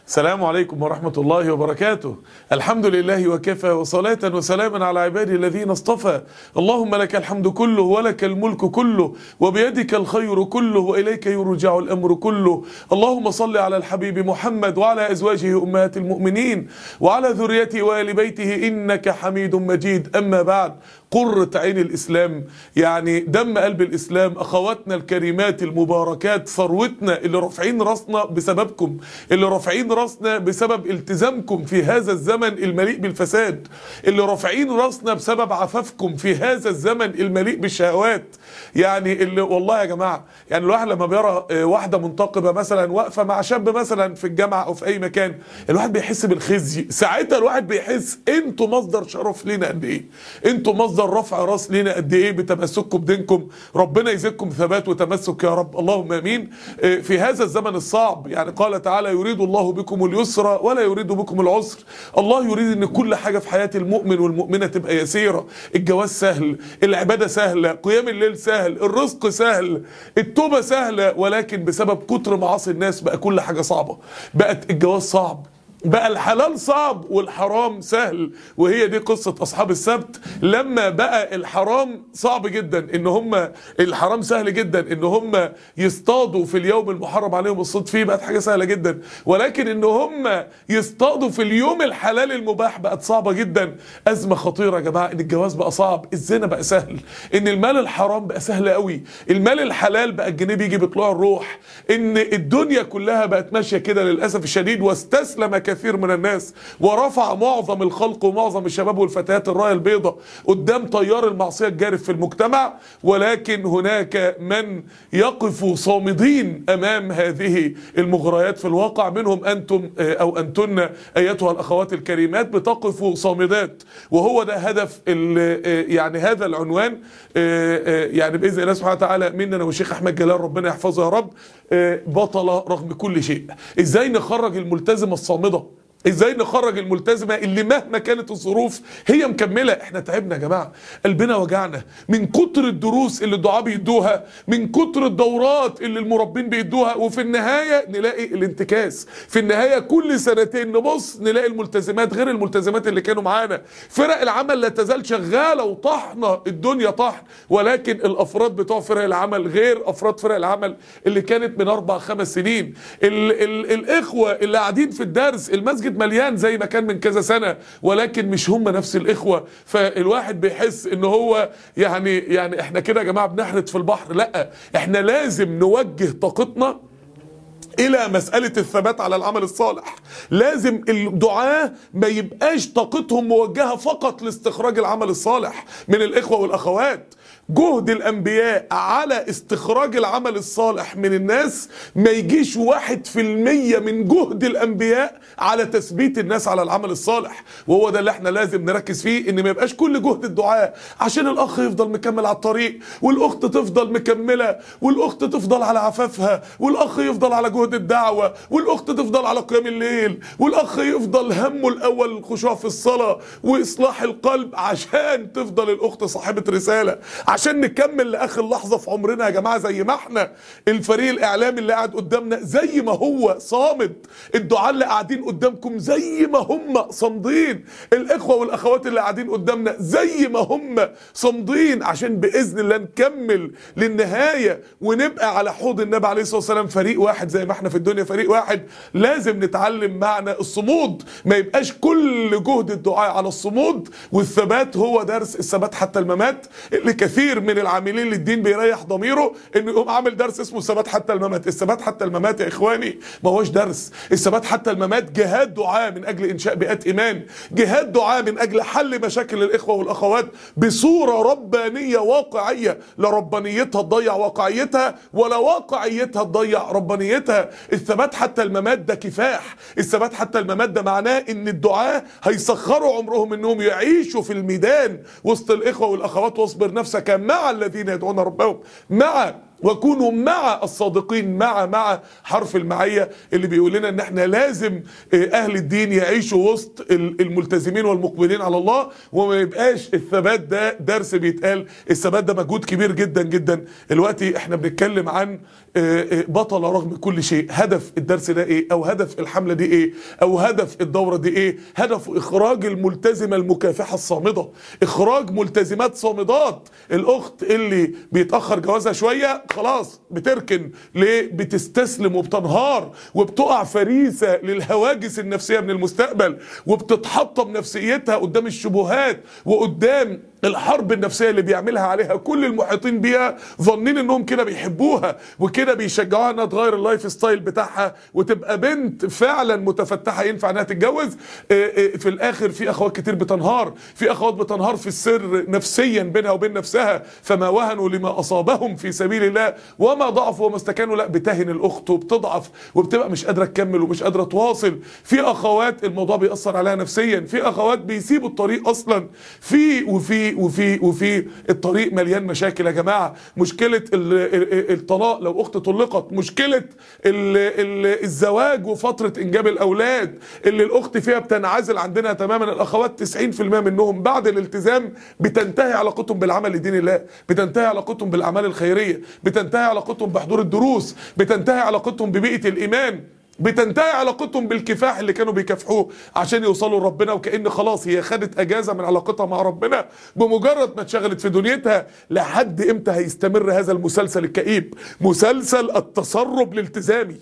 السلام عليكم ورحمة الله وبركاته الحمد لله وكفى وصلاة وسلاما على عبادي الذين اصطفى اللهم لك الحمد كله ولك الملك كله وبيدك الخير كله وإليك يرجع الأمر كله اللهم صل على الحبيب محمد وعلى أزواجه أمهات المؤمنين وعلى ذريته وآل بيته إنك حميد مجيد أما بعد قرة عين الإسلام يعني دم قلب الإسلام أخواتنا الكريمات المباركات ثروتنا اللي رافعين راسنا بسببكم اللي رافعين راسنا بسبب التزامكم في هذا الزمن المليء بالفساد اللي رافعين راسنا بسبب عفافكم في هذا الزمن المليء بالشهوات يعني اللي والله يا جماعة يعني الواحد لما بيرى واحدة منتقبة مثلا واقفة مع شاب مثلا في الجامعة أو في أي مكان الواحد بيحس بالخزي ساعتها الواحد بيحس انتوا مصدر شرف لينا قد ايه انتوا مصدر رفع راس لينا قد ايه بتمسككم بدينكم ربنا يزيدكم ثبات وتمسك يا رب اللهم امين في هذا الزمن الصعب يعني قال تعالى يريد الله بكم اليسر ولا يريد بكم العسر الله يريد ان كل حاجة في حياة المؤمن والمؤمنة تبقى يسيرة الجواز سهل العبادة سهلة قيام الليل سهل الرزق سهل التوبة سهلة ولكن بسبب كتر معاصي الناس بقى كل حاجة صعبة بقت الجواز صعب بقى الحلال صعب والحرام سهل وهي دي قصة أصحاب السبت لما بقى الحرام صعب جدا إن هم الحرام سهل جدا إن هم يصطادوا في اليوم المحرم عليهم الصيد فيه بقت حاجة سهلة جدا ولكن إن هم يصطادوا في اليوم الحلال المباح بقت صعبة جدا أزمة خطيرة يا جماعة إن الجواز بقى صعب الزنا بقى سهل إن المال الحرام بقى سهل قوي المال الحلال بقى الجنيه بيجي بطلوع الروح إن الدنيا كلها بقت ماشية كده للأسف الشديد واستسلم كثير من الناس ورفع معظم الخلق ومعظم الشباب والفتيات الرايه البيضاء قدام تيار المعصيه الجارف في المجتمع ولكن هناك من يقف صامدين امام هذه المغريات في الواقع منهم انتم او انتن ايتها الاخوات الكريمات بتقفوا صامدات وهو ده هدف يعني هذا العنوان يعني باذن الله سبحانه وتعالى مننا والشيخ احمد جلال ربنا يحفظه يا رب بطله رغم كل شيء ازاي نخرج الملتزمه الصامده ازاي نخرج الملتزمه اللي مهما كانت الظروف هي مكمله احنا تعبنا يا جماعه قلبنا وجعنا من كتر الدروس اللي الدعاء بيدوها من كتر الدورات اللي المربين بيدوها وفي النهايه نلاقي الانتكاس في النهايه كل سنتين نبص نلاقي الملتزمات غير الملتزمات اللي كانوا معانا فرق العمل لا تزال شغاله وطحنه الدنيا طحن ولكن الافراد بتوع فرق العمل غير افراد فرق العمل اللي كانت من اربع خمس سنين ال ال الاخوه اللي قاعدين في الدرس المسجد المسجد مليان زي ما كان من كذا سنة ولكن مش هم نفس الإخوة فالواحد بيحس إن هو يعني يعني إحنا كده يا جماعة بنحرت في البحر لا إحنا لازم نوجه طاقتنا الى مسألة الثبات على العمل الصالح لازم الدعاة ما يبقاش طاقتهم موجهة فقط لاستخراج العمل الصالح من الاخوة والاخوات جهد الانبياء على استخراج العمل الصالح من الناس ما يجيش واحد في المية من جهد الانبياء على تثبيت الناس على العمل الصالح وهو ده اللي احنا لازم نركز فيه ان ما يبقاش كل جهد الدعاء عشان الاخ يفضل مكمل على الطريق والاخت تفضل مكملة والاخت تفضل على عفافها والاخ يفضل على جهد الدعوة والاخت تفضل على قيام الليل والاخ يفضل همه الاول الخشوع في الصلاة واصلاح القلب عشان تفضل الاخت صاحبة رسالة عشان نكمل لاخر لحظه في عمرنا يا جماعه زي ما احنا الفريق الاعلامي اللي قاعد قدامنا زي ما هو صامد الدعاء اللي قاعدين قدامكم زي ما هم صامدين الاخوه والاخوات اللي قاعدين قدامنا زي ما هم صامدين عشان باذن الله نكمل للنهايه ونبقى على حوض النبي عليه الصلاه والسلام فريق واحد زي ما احنا في الدنيا فريق واحد لازم نتعلم معنى الصمود ما يبقاش كل جهد الدعاء على الصمود والثبات هو درس الثبات حتى الممات اللي كثير كثير من العاملين للدين بيريح ضميره انه يقوم عامل درس اسمه الثبات حتى الممات الثبات حتى الممات يا اخواني ما هوش درس الثبات حتى الممات جهاد دعاء من اجل انشاء بيئات ايمان جهاد دعاء من اجل حل مشاكل الاخوه والاخوات بصوره ربانيه واقعيه لا ربانيتها تضيع واقعيتها ولا واقعيتها تضيع ربانيتها الثبات حتى الممات ده كفاح الثبات حتى الممات ده معناه ان الدعاء هيسخروا عمرهم انهم يعيشوا في الميدان وسط الاخوه والاخوات واصبر نفسك مع الذين يدعون ربهم مع وكونوا مع الصادقين مع مع حرف المعية اللي بيقول لنا ان احنا لازم آه، اهل الدين يعيشوا وسط ال- الملتزمين والمقبلين على الله وما يبقاش الثبات ده درس بيتقال الثبات ده مجهود كبير جدا جدا دلوقتي احنا بنتكلم عن آه، آه، بطل رغم كل شيء هدف الدرس ده ايه او هدف الحملة دي ايه او هدف الدورة دي ايه هدف اخراج الملتزمة المكافحة الصامدة اخراج ملتزمات صامدات الاخت اللي بيتاخر جوازها شويه خلاص بتركن ليه بتستسلم وبتنهار وبتقع فريسه للهواجس النفسيه من المستقبل وبتتحطم نفسيتها قدام الشبهات وقدام الحرب النفسيه اللي بيعملها عليها كل المحيطين بيها ظنين انهم كده بيحبوها وكده بيشجعوها انها تغير اللايف ستايل بتاعها وتبقى بنت فعلا متفتحه ينفع انها تتجوز آه، آه، في الاخر في اخوات كتير بتنهار في اخوات بتنهار في السر نفسيا بينها وبين نفسها فما وهنوا لما اصابهم في سبيل الله وما ضعفوا وما استكانوا لا بتهن الاخت وبتضعف وبتبقى مش قادره تكمل ومش قادره تواصل في اخوات الموضوع بيأثر عليها نفسيا في اخوات بيسيبوا الطريق اصلا في وفي وفي وفي الطريق مليان مشاكل يا جماعه مشكله ال- ال- الطلاق لو اخت طلقت مشكله ال- ال- الزواج وفتره انجاب الاولاد اللي الاخت فيها بتنعزل عندنا تماما الاخوات 90% منهم بعد الالتزام بتنتهي علاقتهم بالعمل لدين الله بتنتهي علاقتهم بالاعمال الخيريه بتنتهي علاقتهم بحضور الدروس بتنتهي علاقتهم ببيئه الايمان بتنتهي علاقتهم بالكفاح اللي كانوا بيكافحوه عشان يوصلوا لربنا وكأن خلاص هي خدت اجازه من علاقتها مع ربنا بمجرد ما اتشغلت في دنيتها لحد امتى هيستمر هذا المسلسل الكئيب مسلسل التسرب الالتزامي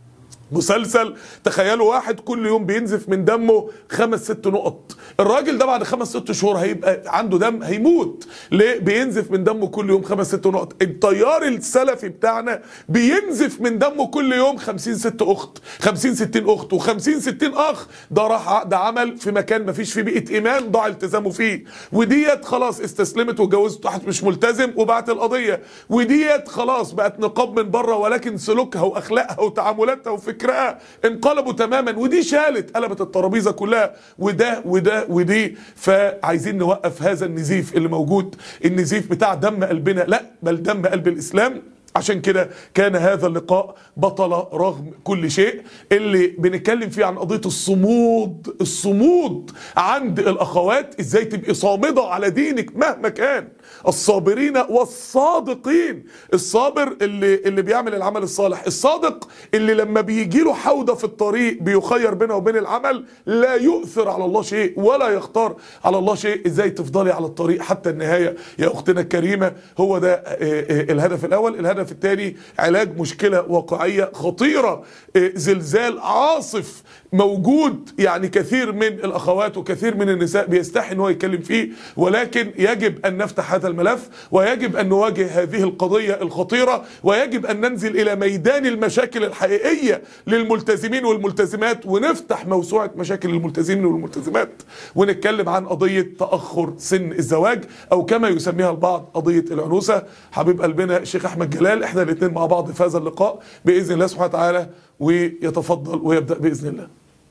مسلسل تخيلوا واحد كل يوم بينزف من دمه خمس ست نقط الراجل ده بعد خمس ست شهور هيبقى عنده دم هيموت ليه بينزف من دمه كل يوم خمس ست نقط التيار السلفي بتاعنا بينزف من دمه كل يوم خمسين ست اخت خمسين ستين اخت وخمسين ستين اخ ده راح ده عمل في مكان مفيش فيه بيئة ايمان ضاع التزامه فيه وديت خلاص استسلمت واتجوزت واحد مش ملتزم وبعت القضية وديت خلاص بقت نقاب من بره ولكن سلوكها واخلاقها وتعاملاتها وفكرها انقلبوا تماما ودي شالت قلبت الترابيزه كلها وده وده ودي فعايزين نوقف هذا النزيف اللي موجود النزيف بتاع دم قلبنا لا بل دم قلب الاسلام عشان كده كان هذا اللقاء بطل رغم كل شيء اللي بنتكلم فيه عن قضية الصمود الصمود عند الأخوات ازاي تبقي صامدة على دينك مهما كان الصابرين والصادقين الصابر اللي اللي بيعمل العمل الصالح الصادق اللي لما بيجي له حودة في الطريق بيخير بينه وبين العمل لا يؤثر على الله شيء ولا يختار على الله شيء ازاي تفضلي على الطريق حتى النهاية يا أختنا الكريمة هو ده آه، آه، الهدف الأول الهدف الثاني علاج مشكلة واقعية خطيرة آه، زلزال عاصف موجود يعني كثير من الأخوات وكثير من النساء بيستحي ان هو يتكلم فيه ولكن يجب أن نفتح هذا الملف ويجب أن نواجه هذه القضية الخطيرة ويجب أن ننزل إلى ميدان المشاكل الحقيقية للملتزمين والملتزمات ونفتح موسوعة مشاكل الملتزمين والملتزمات ونتكلم عن قضية تأخر سن الزواج أو كما يسميها البعض قضية العنوسة حبيب قلبنا الشيخ أحمد جلال احنا الاثنين مع بعض في هذا اللقاء بإذن الله سبحانه وتعالى ويتفضل ويبدأ بإذن الله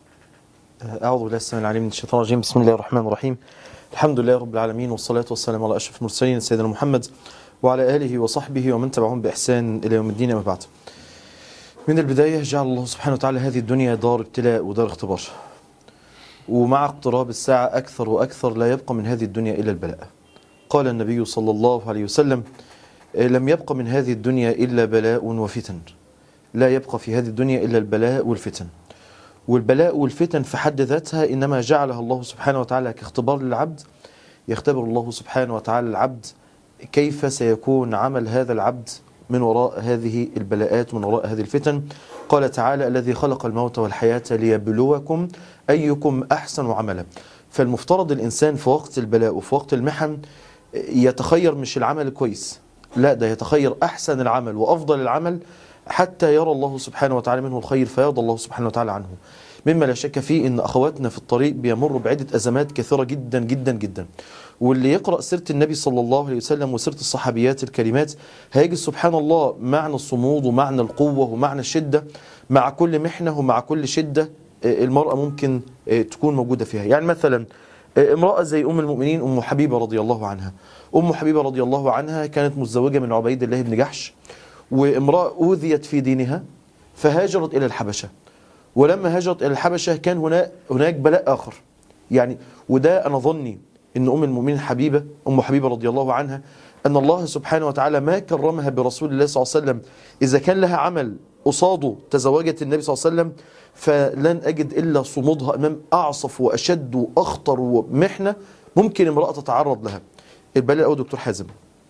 أعوذ بالله السميع العليم من الشيطان الرجيم بسم الله الرحمن الرحيم الحمد لله رب العالمين والصلاة والسلام على أشرف المرسلين سيدنا محمد وعلى آله وصحبه ومن تبعهم بإحسان إلى يوم الدين أما بعد من البداية جعل الله سبحانه وتعالى هذه الدنيا دار ابتلاء ودار اختبار ومع اقتراب الساعة أكثر وأكثر لا يبقى من هذه الدنيا إلا البلاء قال النبي صلى الله عليه وسلم لم يبق من هذه الدنيا إلا بلاء وفتن لا يبقى في هذه الدنيا إلا البلاء والفتن والبلاء والفتن في حد ذاتها إنما جعلها الله سبحانه وتعالى كاختبار للعبد يختبر الله سبحانه وتعالى العبد كيف سيكون عمل هذا العبد من وراء هذه البلاءات من وراء هذه الفتن قال تعالى الذي خلق الموت والحياة ليبلوكم أيكم أحسن عملا فالمفترض الإنسان في وقت البلاء وفي وقت المحن يتخير مش العمل الكويس لا ده يتخير أحسن العمل وأفضل العمل حتى يرى الله سبحانه وتعالى منه الخير فيرضى الله سبحانه وتعالى عنه مما لا شك فيه ان اخواتنا في الطريق بيمروا بعده ازمات كثيره جدا جدا جدا واللي يقرا سيره النبي صلى الله عليه وسلم وسيره الصحابيات الكريمات هيجد سبحان الله معنى الصمود ومعنى القوه ومعنى الشده مع كل محنه ومع كل شده المراه ممكن تكون موجوده فيها يعني مثلا امراه زي ام المؤمنين ام حبيبه رضي الله عنها ام حبيبه رضي الله عنها كانت متزوجه من عبيد الله بن جحش وامرأة أوذيت في دينها فهاجرت إلى الحبشة ولما هاجرت إلى الحبشة كان هناك هناك بلاء آخر يعني وده أنا ظني أن أم المؤمنين حبيبة أم حبيبة رضي الله عنها أن الله سبحانه وتعالى ما كرمها برسول الله صلى الله عليه وسلم إذا كان لها عمل قصاده تزوجت النبي صلى الله عليه وسلم فلن أجد إلا صمودها أمام أعصف وأشد وأخطر ومحنة ممكن امرأة تتعرض لها البلاء الأول دكتور حازم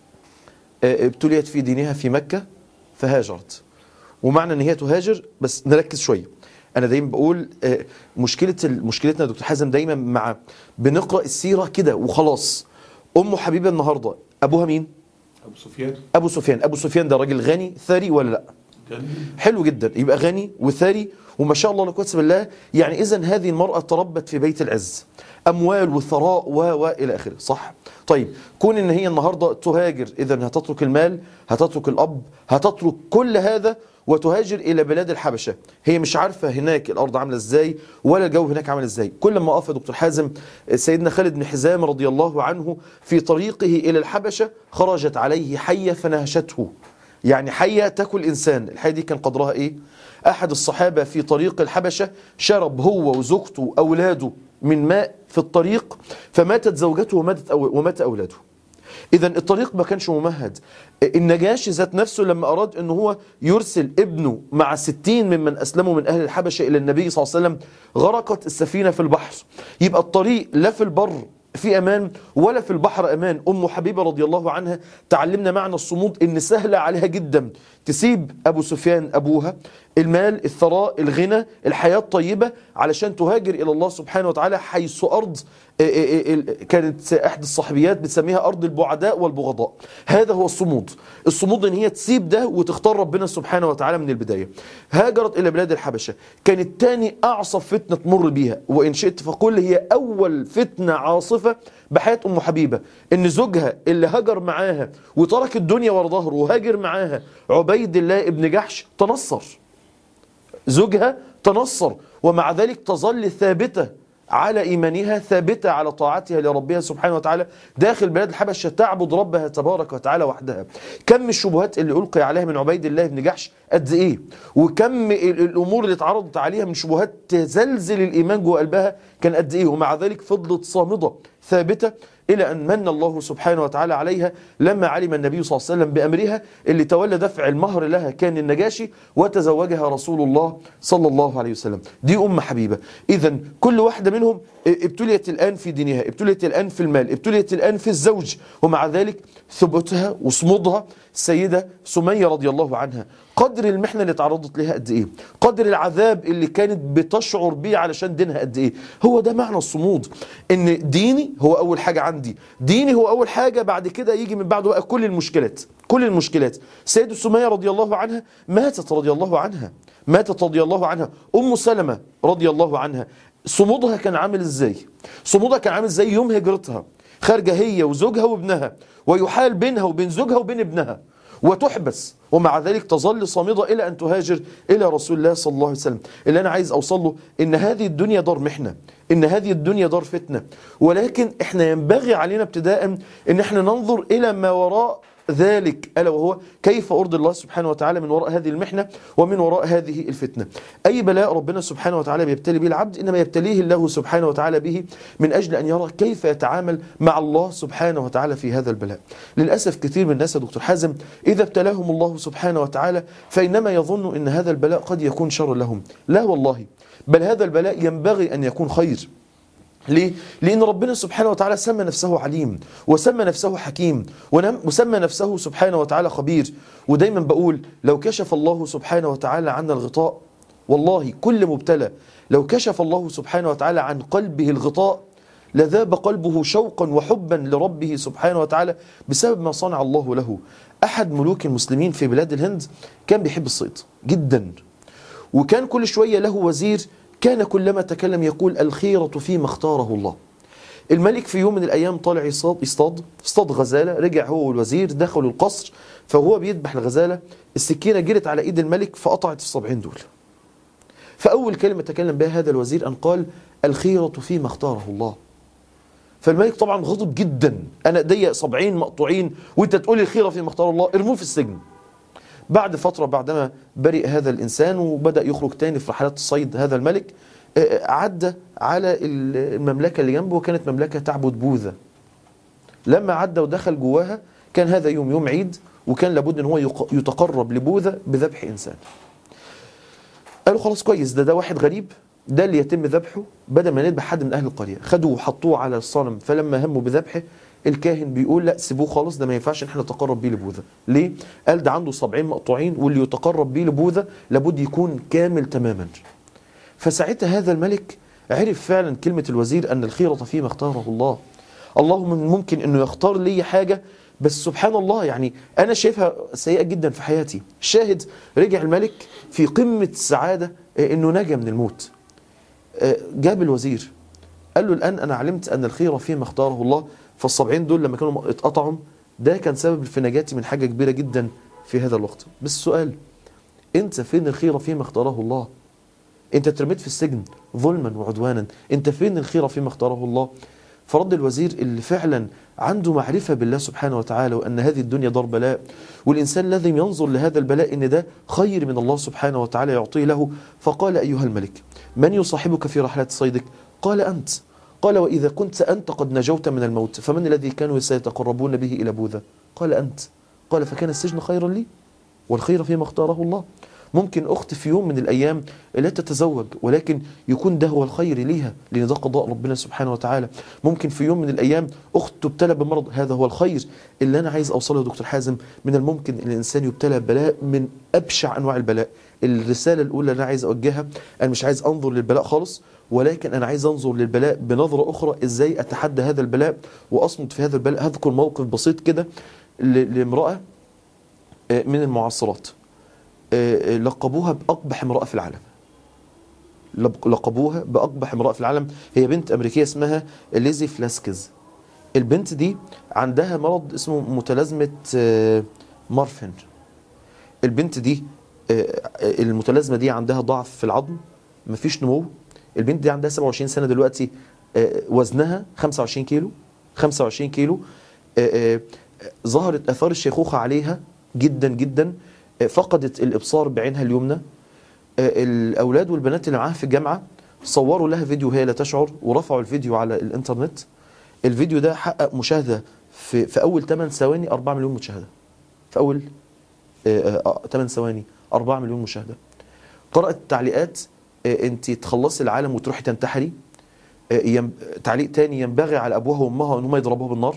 آه، ابتليت في دينها في مكة فهاجرت ومعنى ان هي تهاجر بس نركز شويه انا دايما بقول آه، مشكله ال- مشكلتنا يا دكتور حازم دايما مع بنقرا السيره كده وخلاص ام حبيبه النهارده ابوها مين ابو سفيان ابو سفيان ابو سفيان ده راجل غني ثري ولا لا كان حلو جدا يبقى غني وثري وما شاء الله لا قوه الا بالله يعني اذا هذه المراه تربت في بيت العز اموال وثراء و و الى اخره صح طيب كون ان هي النهارده تهاجر اذا هتترك المال هتترك الاب هتترك كل هذا وتهاجر الى بلاد الحبشه هي مش عارفه هناك الارض عامله ازاي ولا الجو هناك عامل ازاي كل ما اقف يا دكتور حازم سيدنا خالد بن حزام رضي الله عنه في طريقه الى الحبشه خرجت عليه حيه فنهشته يعني حية تاكل إنسان الحية دي كان قدرها إيه؟ أحد الصحابة في طريق الحبشة شرب هو وزوجته وأولاده من ماء في الطريق فماتت زوجته وماتت أو ومات أولاده إذا الطريق ما كانش ممهد النجاشي ذات نفسه لما أراد أنه هو يرسل ابنه مع ستين ممن أسلموا من أهل الحبشة إلى النبي صلى الله عليه وسلم غرقت السفينة في البحر يبقى الطريق لا في البر في امان ولا في البحر امان ام حبيبه رضي الله عنها تعلمنا معنى الصمود ان سهله عليها جدا تسيب ابو سفيان ابوها المال الثراء الغنى الحياه الطيبه علشان تهاجر الى الله سبحانه وتعالى حيث ارض آه، آه، آه، كانت احدى الصحابيات بتسميها ارض البعداء والبغضاء هذا هو الصمود الصمود ان هي تسيب ده وتختار ربنا سبحانه وتعالى من البدايه هاجرت الى بلاد الحبشه كانت تاني اعصف فتنه تمر بيها وان شئت فقل هي اول فتنه عاصفه بحياه ام حبيبه ان زوجها اللي هاجر معاها وترك الدنيا ورا ظهره وهاجر معاها عبيد الله ابن جحش تنصر زوجها تنصر ومع ذلك تظل ثابتة على إيمانها ثابتة على طاعتها لربها سبحانه وتعالى داخل بلاد الحبشة تعبد ربها تبارك وتعالى وحدها كم الشبهات اللي ألقي عليها من عبيد الله بن جحش قد إيه وكم ال- الأمور اللي اتعرضت عليها من شبهات تزلزل الإيمان جوه قلبها كان قد إيه ومع ذلك فضلت صامدة ثابتة إلى أن من الله سبحانه وتعالى عليها لما علم النبي صلى الله عليه وسلم بأمرها اللي تولى دفع المهر لها كان النجاشي وتزوجها رسول الله صلى الله عليه وسلم دي أم حبيبة إذا كل واحدة منهم ابتليت الآن في دينها ابتليت الآن في المال ابتليت الآن في الزوج ومع ذلك ثبوتها وصمودها السيدة سمية رضي الله عنها قدر المحنة اللي تعرضت لها قد إيه قدر العذاب اللي كانت بتشعر بيه علشان دينها قد إيه هو ده معنى الصمود إن ديني هو أول حاجة عندي ديني هو أول حاجة بعد كده يجي من بعده بقى كل المشكلات كل المشكلات سيدة سمية رضي الله عنها ماتت رضي الله عنها ماتت رضي الله عنها أم سلمة رضي الله عنها صمودها كان عامل ازاي صمودها كان عامل ازاي يوم هجرتها خارجة هي وزوجها وابنها ويحال بينها وبين زوجها وبين ابنها وتحبس ومع ذلك تظل صامدة إلى أن تهاجر إلى رسول الله صلى الله عليه وسلم اللي أنا عايز أوصل له إن هذه الدنيا دار محنة إن هذه الدنيا دار فتنة ولكن إحنا ينبغي علينا ابتداء إن إحنا ننظر إلى ما وراء ذلك ألا وهو كيف أرضي الله سبحانه وتعالى من وراء هذه المحنة ومن وراء هذه الفتنة أي بلاء ربنا سبحانه وتعالى بيبتلي به العبد إنما يبتليه الله سبحانه وتعالى به من أجل أن يرى كيف يتعامل مع الله سبحانه وتعالى في هذا البلاء للأسف كثير من الناس يا دكتور حازم إذا ابتلاهم الله سبحانه وتعالى فإنما يظن أن هذا البلاء قد يكون شر لهم لا والله بل هذا البلاء ينبغي أن يكون خير ليه؟ لأن ربنا سبحانه وتعالى سمى نفسه عليم وسمى نفسه حكيم ونم- وسمى نفسه سبحانه وتعالى خبير ودايما بقول لو كشف الله سبحانه وتعالى عنا الغطاء والله كل مبتلى لو كشف الله سبحانه وتعالى عن قلبه الغطاء لذاب قلبه شوقا وحبا لربه سبحانه وتعالى بسبب ما صنع الله له أحد ملوك المسلمين في بلاد الهند كان بيحب الصيد جدا وكان كل شوية له وزير كان كلما تكلم يقول الخيرة فيما اختاره الله الملك في يوم من الأيام طالع يصطاد يصطاد اصطاد غزالة رجع هو والوزير دخلوا القصر فهو بيذبح الغزالة السكينة جرت على إيد الملك فقطعت الصبعين دول فأول كلمة تكلم بها هذا الوزير أن قال الخيرة فيما اختاره الله فالملك طبعا غضب جدا أنا ايديا صبعين مقطوعين وأنت تقول لي الخيرة فيما اختار الله ارموه في السجن بعد فترة بعدما برئ هذا الإنسان وبدأ يخرج تاني في رحلات الصيد هذا الملك آه، عدى على المملكة اللي جنبه وكانت مملكة تعبد بوذا لما عدى ودخل جواها كان هذا يوم يوم عيد وكان لابد ان هو يق- يتقرب لبوذا بذبح انسان قالوا خلاص كويس ده ده واحد غريب ده اللي يتم ذبحه بدل ما نذبح حد من اهل القريه خدوه وحطوه على الصنم فلما هموا بذبحه الكاهن بيقول لا سيبوه خالص ده ما ينفعش ان احنا نتقرب بيه لبوذا ليه قال ده عنده صبعين مقطوعين واللي يتقرب بيه لبوذا لابد يكون كامل تماما فساعتها هذا الملك عرف فعلا كلمة الوزير أن الخيرة فيما اختاره الله اللهم ممكن أنه يختار لي حاجة بس سبحان الله يعني أنا شايفها سيئة جدا في حياتي شاهد رجع الملك في قمة السعادة آه، أنه نجا من الموت آه، جاب الوزير قال له الآن أنا علمت أن الخيرة فيما اختاره الله فالسبعين دول لما كانوا اتقطعوا ده كان سبب في نجاتي من حاجة كبيرة جدا في هذا الوقت بس السؤال أنت فين الخيرة فيما اختاره الله انت اترميت في السجن ظلما وعدوانا انت فين الخيرة فيما اختاره الله فرد الوزير اللي فعلا عنده معرفة بالله سبحانه وتعالى وأن هذه الدنيا دار بلاء والإنسان لازم ينظر لهذا البلاء أن ده خير من الله سبحانه وتعالى يعطيه له فقال أيها الملك من يصاحبك في رحلة صيدك قال أنت قال وإذا كنت أنت قد نجوت من الموت فمن الذي كانوا سيتقربون به إلى بوذا قال أنت قال فكان السجن خيرا لي والخير فيما اختاره الله ممكن أخت في يوم من الأيام لا تتزوج ولكن يكون ده هو الخير ليها لأن ده قضاء ربنا سبحانه وتعالى ممكن في يوم من الأيام أخت تبتلى بمرض هذا هو الخير اللي أنا عايز أوصله يا دكتور حازم من الممكن أن الإنسان يبتلى ببلاء من أبشع أنواع البلاء الرسالة الأولى اللي أنا عايز أوجهها أنا مش عايز أنظر للبلاء خالص ولكن أنا عايز أنظر للبلاء بنظرة أخرى إزاي أتحدى هذا البلاء وأصمد في هذا البلاء هذكر موقف بسيط كده ل- لامرأة آه، من المعاصرات آه، لقبوها بأقبح امرأة في العالم لق- لقبوها بأقبح امرأة في العالم هي بنت أمريكية اسمها ليزي فلاسكيز البنت دي عندها مرض اسمه متلازمة آه، مارفن البنت دي آه، المتلازمة دي عندها ضعف في العظم مفيش نمو البنت دي عندها 27 سنة دلوقتي آه، وزنها 25 كيلو 25 كيلو آه، آه، ظهرت اثار الشيخوخه عليها جدا جدا آه، فقدت الابصار بعينها اليمنى آه، الاولاد والبنات اللي معاها في الجامعه صوروا لها فيديو وهي لا تشعر ورفعوا الفيديو على الانترنت الفيديو ده حقق مشاهده في في اول 8 ثواني 4 مليون مشاهده في اول 8 ثواني 4 مليون مشاهده قرات التعليقات آه، انت تخلصي العالم وتروحي تنتحري آه، يم- تعليق تاني ينبغي على ابوها وامها ان هم يضربوها بالنار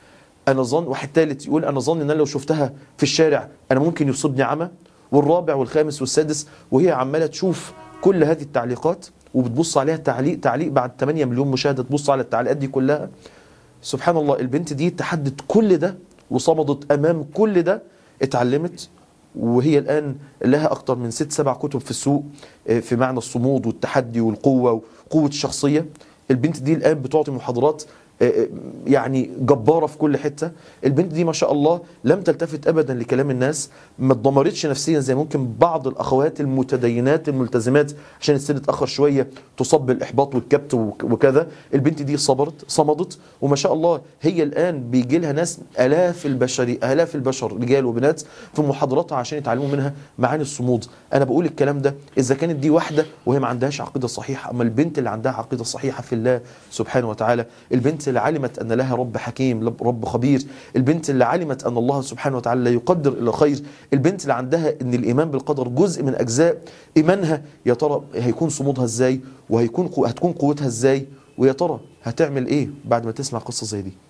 انا ظن واحد ثالث يقول انا ظن ان انا لو شفتها في الشارع انا ممكن يصيبني عمى والرابع والخامس والسادس وهي عماله تشوف كل هذه التعليقات وبتبص عليها تعليق تعليق بعد 8 مليون مشاهده تبص على التعليقات دي كلها سبحان الله البنت دي تحدت كل ده وصمدت امام كل ده اتعلمت وهي الان لها اكتر من ست سبع كتب في السوق آه، في معنى الصمود والتحدي والقوه وقوه الشخصيه البنت دي الان بتعطي محاضرات آه، يعني جباره في كل حته البنت دي ما شاء الله لم تلتفت ابدا لكلام الناس ما اتدمرتش نفسيا زي ممكن بعض الاخوات المتدينات الملتزمات عشان السن اتاخر شويه تصاب بالاحباط والكبت وك- وكذا البنت دي صبرت صمدت وما شاء الله هي الان بيجي لها ناس الاف البشري الاف البشر رجال وبنات في محاضراتها عشان يتعلموا منها معاني الصمود انا بقول الكلام ده اذا كانت دي واحده وهي ما عندهاش عقيده صحيحه اما البنت اللي عندها عقيده صحيحه في الله سبحانه وتعالى البنت اللي علمت ان لها رب حكيم لب- رب خبير البنت اللي علمت ان الله سبحانه وتعالى لا يقدر الا خير البنت اللي عندها ان الايمان بالقدر جزء من اجزاء ايمانها يا ترى هيكون صمودها ازاي وهيكون قو- هتكون قوتها ازاي ويا ترى هتعمل ايه بعد ما تسمع قصه زي دي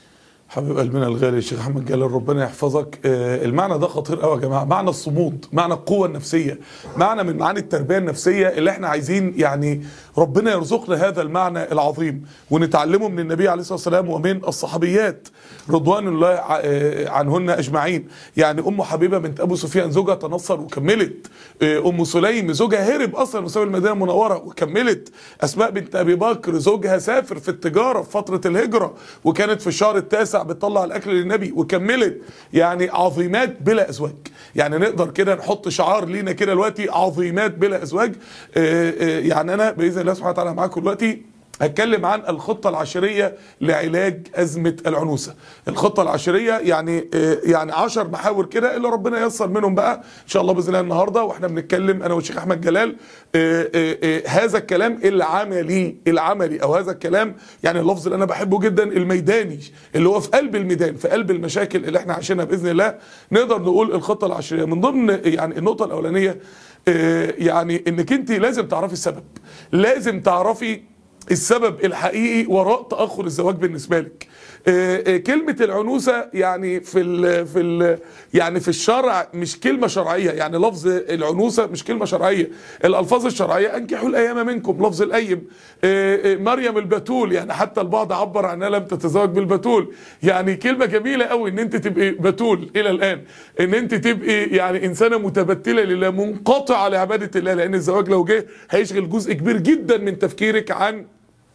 حبيب قلبنا الغالي الشيخ احمد جلال ربنا يحفظك آه، المعنى ده خطير قوي يا جماعه معنى الصمود معنى القوه النفسيه معنى من معاني التربيه النفسيه اللي احنا عايزين يعني ربنا يرزقنا هذا المعنى العظيم ونتعلمه من النبي عليه الصلاه والسلام ومن الصحابيات رضوان الله ع- آه، عنهن اجمعين يعني ام حبيبه بنت ابو سفيان زوجها تنصر وكملت آه، ام سليم زوجها هرب اصلا وساب المدينه المنوره وكملت اسماء بنت ابي بكر زوجها سافر في التجاره في فتره الهجره وكانت في الشهر التاسع بتطلع الاكل للنبي وكملت يعني عظيمات بلا ازواج يعني نقدر كده نحط شعار لينا كده دلوقتي عظيمات بلا ازواج آه، آه، يعني انا باذن الله سبحانه وتعالى معاكم دلوقتي هتكلم عن الخطة العشرية لعلاج أزمة العنوسة الخطة العشرية يعني آه، يعني عشر محاور كده اللي ربنا ييسر منهم بقى إن شاء الله بإذن الله النهاردة وإحنا بنتكلم أنا والشيخ أحمد جلال آه، آه، آه، هذا الكلام العملي العملي أو هذا الكلام يعني اللفظ اللي أنا بحبه جدا الميداني اللي هو في قلب الميدان في قلب المشاكل اللي إحنا عايشينها بإذن الله نقدر نقول الخطة العشرية من ضمن يعني النقطة الأولانية آه، يعني إنك أنت لازم تعرفي السبب لازم تعرفي السبب الحقيقي وراء تاخر الزواج بالنسبه لك آه، آه، كلمه العنوسه يعني في ال في ال يعني في الشرع مش كلمه شرعيه يعني لفظ العنوسه مش كلمه شرعيه الالفاظ الشرعيه انكحوا الايام منكم لفظ الايم آه، آه، مريم البتول يعني حتى البعض عبر عنها لم تتزوج بالبتول يعني كلمه جميله قوي ان انت تبقي بتول الى الان ان انت تبقي يعني انسانه متبتله لله منقطعه لعباده الله لان الزواج لو جه هيشغل جزء كبير جدا من تفكيرك عن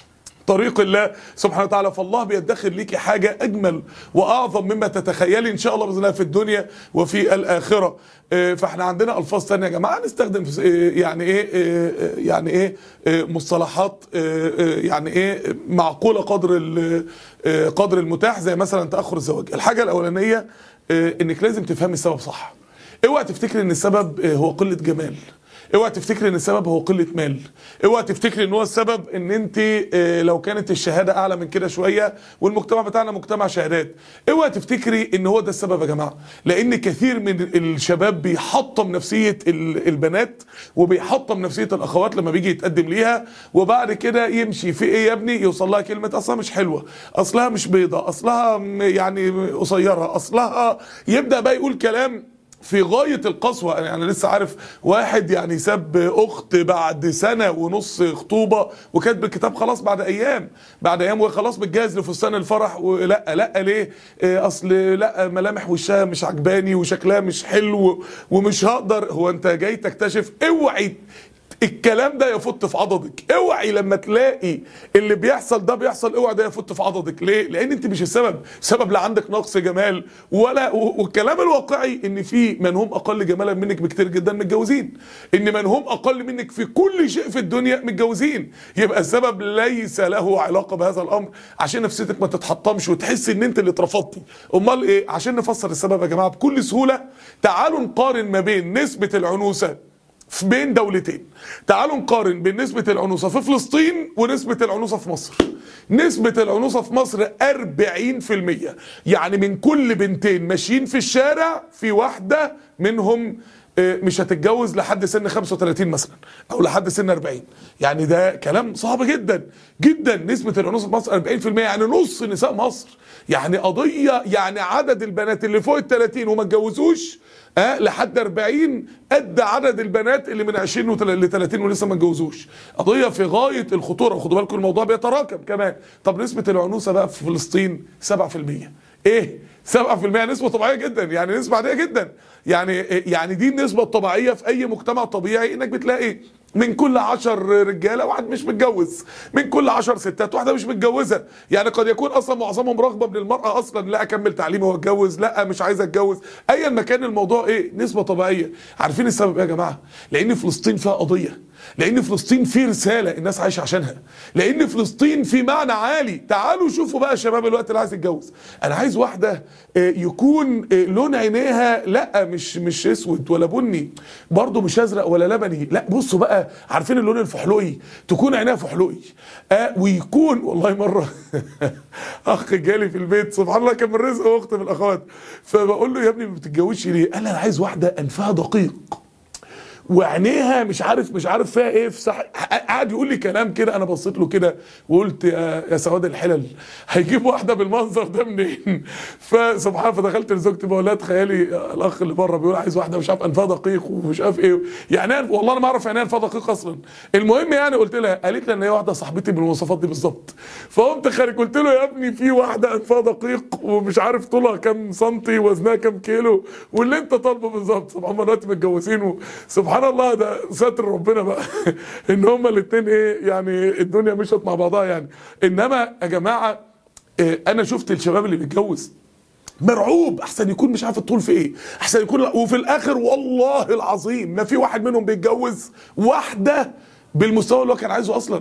طريق الله سبحانه وتعالى فالله بيدخر ليكي حاجة أجمل وأعظم مما تتخيلي إن شاء الله بإذن الله في الدنيا وفي الآخرة آه، فاحنا عندنا ألفاظ تانية يا جماعة نستخدم في- آه، يعني إيه آه، آه، يعني إيه آه، مصطلحات آه، آه، يعني إيه معقولة قدر ال- آه، قدر المتاح زي مثلا تأخر الزواج الحاجة الأولانية آه، إنك لازم تفهمي السبب صح اوعى تفتكري ان السبب آه، هو قله جمال اوعى تفتكري ان السبب هو قله مال اوعى تفتكري ان هو السبب ان انت آه، لو كانت الشهاده اعلى من كده شويه والمجتمع بتاعنا مجتمع شهادات اوعى تفتكري ان هو ده السبب يا جماعه لان كثير من الشباب بيحطم نفسيه ال- البنات وبيحطم نفسيه الاخوات لما بيجي يتقدم ليها وبعد كده يمشي في ايه يا ابني يوصل لها كلمه اصلها مش حلوه اصلها مش بيضه اصلها م- يعني قصيره اصلها يبدا بقى يقول كلام في غاية القسوة أنا يعني لسه عارف واحد يعني ساب أخت بعد سنة ونص خطوبة وكاتب الكتاب خلاص بعد أيام بعد أيام وخلاص بتجهز لفستان الفرح ولا لا ليه إيه أصل لا ملامح وشها مش عجباني وشكلها مش حلو ومش هقدر هو أنت جاي تكتشف اوعي الكلام ده يفت في عضدك اوعي لما تلاقي اللي بيحصل ده بيحصل اوعي ده يفت في عضدك ليه لان انت مش السبب السبب لا عندك نقص جمال ولا و- والكلام الواقعي ان في من هم اقل جمالا منك بكتير جدا متجوزين ان من هم اقل منك في كل شيء في الدنيا متجوزين يبقى السبب ليس له علاقه بهذا الامر عشان نفسيتك ما تتحطمش وتحس ان انت اللي اترفضتي امال ايه عشان نفسر السبب يا جماعه بكل سهوله تعالوا نقارن ما بين نسبه العنوسه في بين دولتين تعالوا نقارن بين نسبة العنوسة في فلسطين ونسبة العنوسة في مصر نسبة العنوسة في مصر 40% يعني من كل بنتين ماشيين في الشارع في واحدة منهم آه، مش هتتجوز لحد سن 35 مثلا او لحد سن 40 يعني ده كلام صعب جدا جدا نسبة العنوسة في مصر 40% يعني نص نساء مصر يعني قضية يعني عدد البنات اللي فوق ال 30 وما اتجوزوش أه لحد 40 قد عدد البنات اللي من 20 ل 30 ولسه ما اتجوزوش قضيه في غايه الخطوره وخدوا بالكم الموضوع بيتراكم كمان طب نسبه العنوسه بقى في فلسطين 7% ايه 7% نسبه طبيعيه جدا يعني نسبه عاديه جدا يعني يعني دي النسبه الطبيعيه في اي مجتمع طبيعي انك بتلاقي من كل عشر رجاله واحد مش متجوز من كل عشر ستات واحده مش متجوزه يعني قد يكون اصلا معظمهم رغبه من المراه اصلا لا اكمل تعليمي واتجوز لا مش عايز اتجوز ايا ما كان الموضوع ايه نسبه طبيعيه عارفين السبب ايه يا جماعه لان فلسطين فيها قضيه لان فلسطين في رساله الناس عايشه عشانها لان فلسطين في معنى عالي تعالوا شوفوا بقى الشباب الوقت اللي عايز يتجوز انا عايز واحده آه، يكون آه، لون عينيها لا مش مش اسود ولا بني برضه مش ازرق ولا لبني لا بصوا بقى عارفين اللون الفحلوقي تكون عينيها فحلوقي آه ويكون والله مره اخ جالي في البيت سبحان الله كان من رزق اخت من الاخوات فبقول له يا ابني ما بتتجوزش ليه قال لي انا عايز واحده انفها دقيق وعينيها مش عارف مش عارف فيها ايه في صح قعد يقول لي كلام كده انا بصيت له كده وقلت يا, يا سواد الحلل هيجيب واحده بالمنظر ده منين فسبحان فدخلت لزوجتي بقول لها تخيلي الاخ اللي بره بيقول عايز واحده مش عارف انفها دقيق ومش عارف ايه يعني أنا والله انا ما اعرف يعني ايه انفها دقيق اصلا المهم يعني قلت لها قالت لي ان هي واحده صاحبتي بالمواصفات دي بالظبط فقمت خارج قلت له يا ابني في واحده انفها دقيق ومش عارف طولها كام سنتي وزنها كام كيلو واللي انت طالبه بالظبط سبحان الله دلوقتي متجوزين سبحان الله ده ستر ربنا بقى ان هما الاثنين ايه يعني الدنيا مشت مع بعضها يعني انما يا جماعه إيه انا شفت الشباب اللي بيتجوز مرعوب احسن يكون مش عارف الطول في ايه احسن يكون وفي الاخر والله العظيم ما في واحد منهم بيتجوز واحده بالمستوى اللي هو كان عايزه اصلا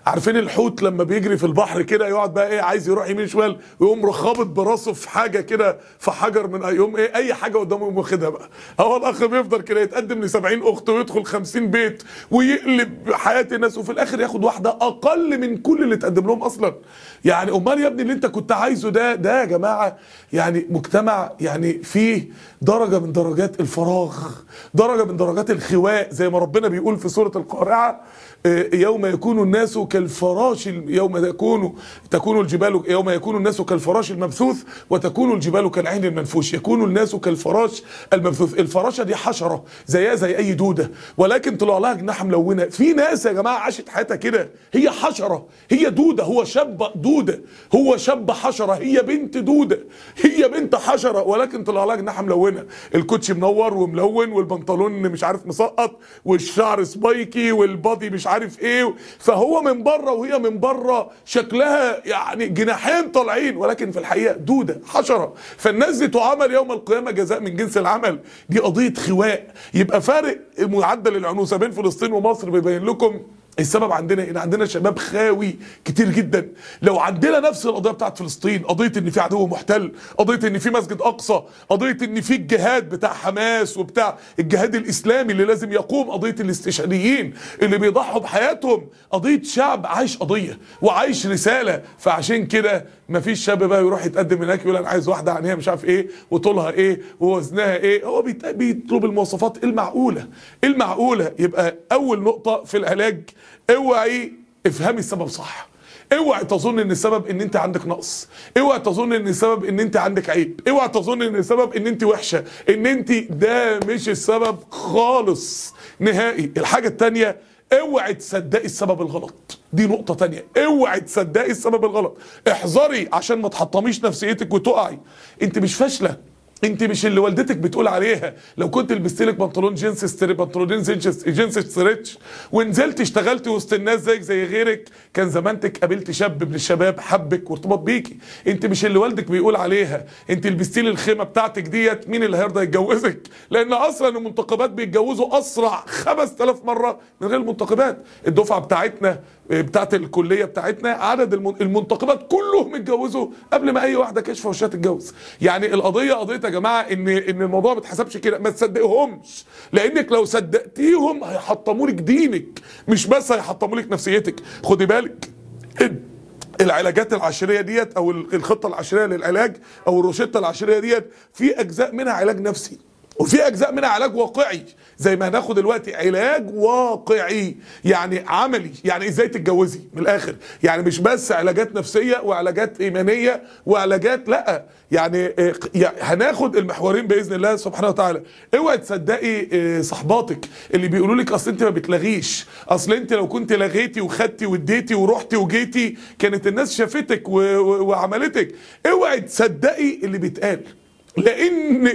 عارفين الحوت لما بيجري في البحر كده يقعد بقى ايه عايز يروح يمين شمال ويقوم خابط براسه في حاجه كده في حجر من يوم ايه اي حاجه قدامه يقوم واخدها بقى هو الاخ بيفضل كده يتقدم ل 70 اخت ويدخل 50 بيت ويقلب حياه الناس وفي الاخر ياخد واحده اقل من كل اللي تقدم لهم اصلا يعني امال يا ابني اللي انت كنت عايزه ده ده يا جماعه يعني مجتمع يعني فيه درجه من درجات الفراغ درجه من درجات الخواء زي ما ربنا بيقول في سوره القارعه آه، يوم يكون الناس كالفراش يوم يكون تكون الجبال يوم يكون الناس كالفراش المبثوث وتكون الجبال كالعين المنفوش يكون الناس كالفراش المبثوث الفراشه دي حشره زيها زي اي دوده ولكن طلع لها جناح ملونه في ناس يا جماعه عاشت حياتها كده هي حشره هي دوده هو شاب دوده هو شاب حشره هي بنت دوده هي بنت حشره ولكن طلع لها جناح ملونه الكوتشي منور وملون والبنطلون مش عارف مسقط والشعر سبايكي والبادي مش عارف ايه فهو من بره وهي من بره شكلها يعني جناحين طالعين ولكن في الحقيقه دوده حشره فالناس دي تعامل يوم القيامه جزاء من جنس العمل دي قضيه خواء يبقى فارق معدل العنوسه بين فلسطين ومصر بيبين لكم السبب عندنا ان عندنا شباب خاوي كتير جدا لو عندنا نفس القضيه بتاعت فلسطين قضيه ان في عدو محتل قضيه ان في مسجد اقصى قضيه ان في الجهاد بتاع حماس وبتاع الجهاد الاسلامي اللي لازم يقوم قضيه الاستشهاديين اللي بيضحوا بحياتهم قضيه شعب عايش قضيه وعايش رساله فعشان كده مفيش شاب بقى يروح يتقدم هناك يقول انا عايز واحده عينيها مش عارف ايه وطولها ايه ووزنها ايه هو بيت- بيطلب المواصفات المعقوله المعقوله يبقى اول نقطه في العلاج اوعي افهمي السبب صح اوعي تظن ان السبب ان انت عندك نقص اوعي تظن ان السبب ان انت عندك عيب اوعي تظن ان السبب ان انت وحشه ان انت ده مش السبب خالص نهائي الحاجه التانية اوعي تصدقي السبب الغلط دي نقطة تانية اوعي تصدقي السبب الغلط احذري عشان ما تحطميش نفسيتك وتقعي انت مش فاشلة انت مش اللي والدتك بتقول عليها لو كنت لبست لك بنطلون جينز ستري بنطلونين جينز جينز ستريتش ونزلت اشتغلت وسط الناس زيك زي غيرك كان زمانتك قابلت شاب من الشباب حبك وارتبط بيكي انت مش اللي والدك بيقول عليها انت لبستي لي الخيمه بتاعتك ديت مين اللي هيرضى يتجوزك لان اصلا المنتقبات بيتجوزوا اسرع 5000 مره من غير المنتقبات الدفعه بتاعتنا بتاعت الكليه بتاعتنا عدد المن- المنتقبات كلهم اتجوزوا قبل ما اي واحده كشف وشها تتجوز يعني القضيه قضيه يا جماعه ان ان الموضوع ما اتحسبش كده ما تصدقهمش لانك لو صدقتيهم هيحطموا لك دينك مش بس هيحطموا لك نفسيتك خدي بالك العلاجات العشريه ديت او الخطه العشريه للعلاج او الروشته العشريه ديت في اجزاء منها علاج نفسي وفي اجزاء منها علاج واقعي زي ما هناخد دلوقتي علاج واقعي يعني عملي يعني ازاي تتجوزي من الاخر يعني مش بس علاجات نفسيه وعلاجات ايمانيه وعلاجات لا يعني آه، يعني هناخد المحورين باذن الله سبحانه وتعالى اوعي تصدقي آه، صحباتك اللي بيقولوا لك اصل انت ما بتلغيش اصل انت لو كنت لغيتي وخدتي واديتي ورحتي وجيتي كانت الناس شافتك و- و- وعملتك اوعي تصدقي اللي بيتقال لان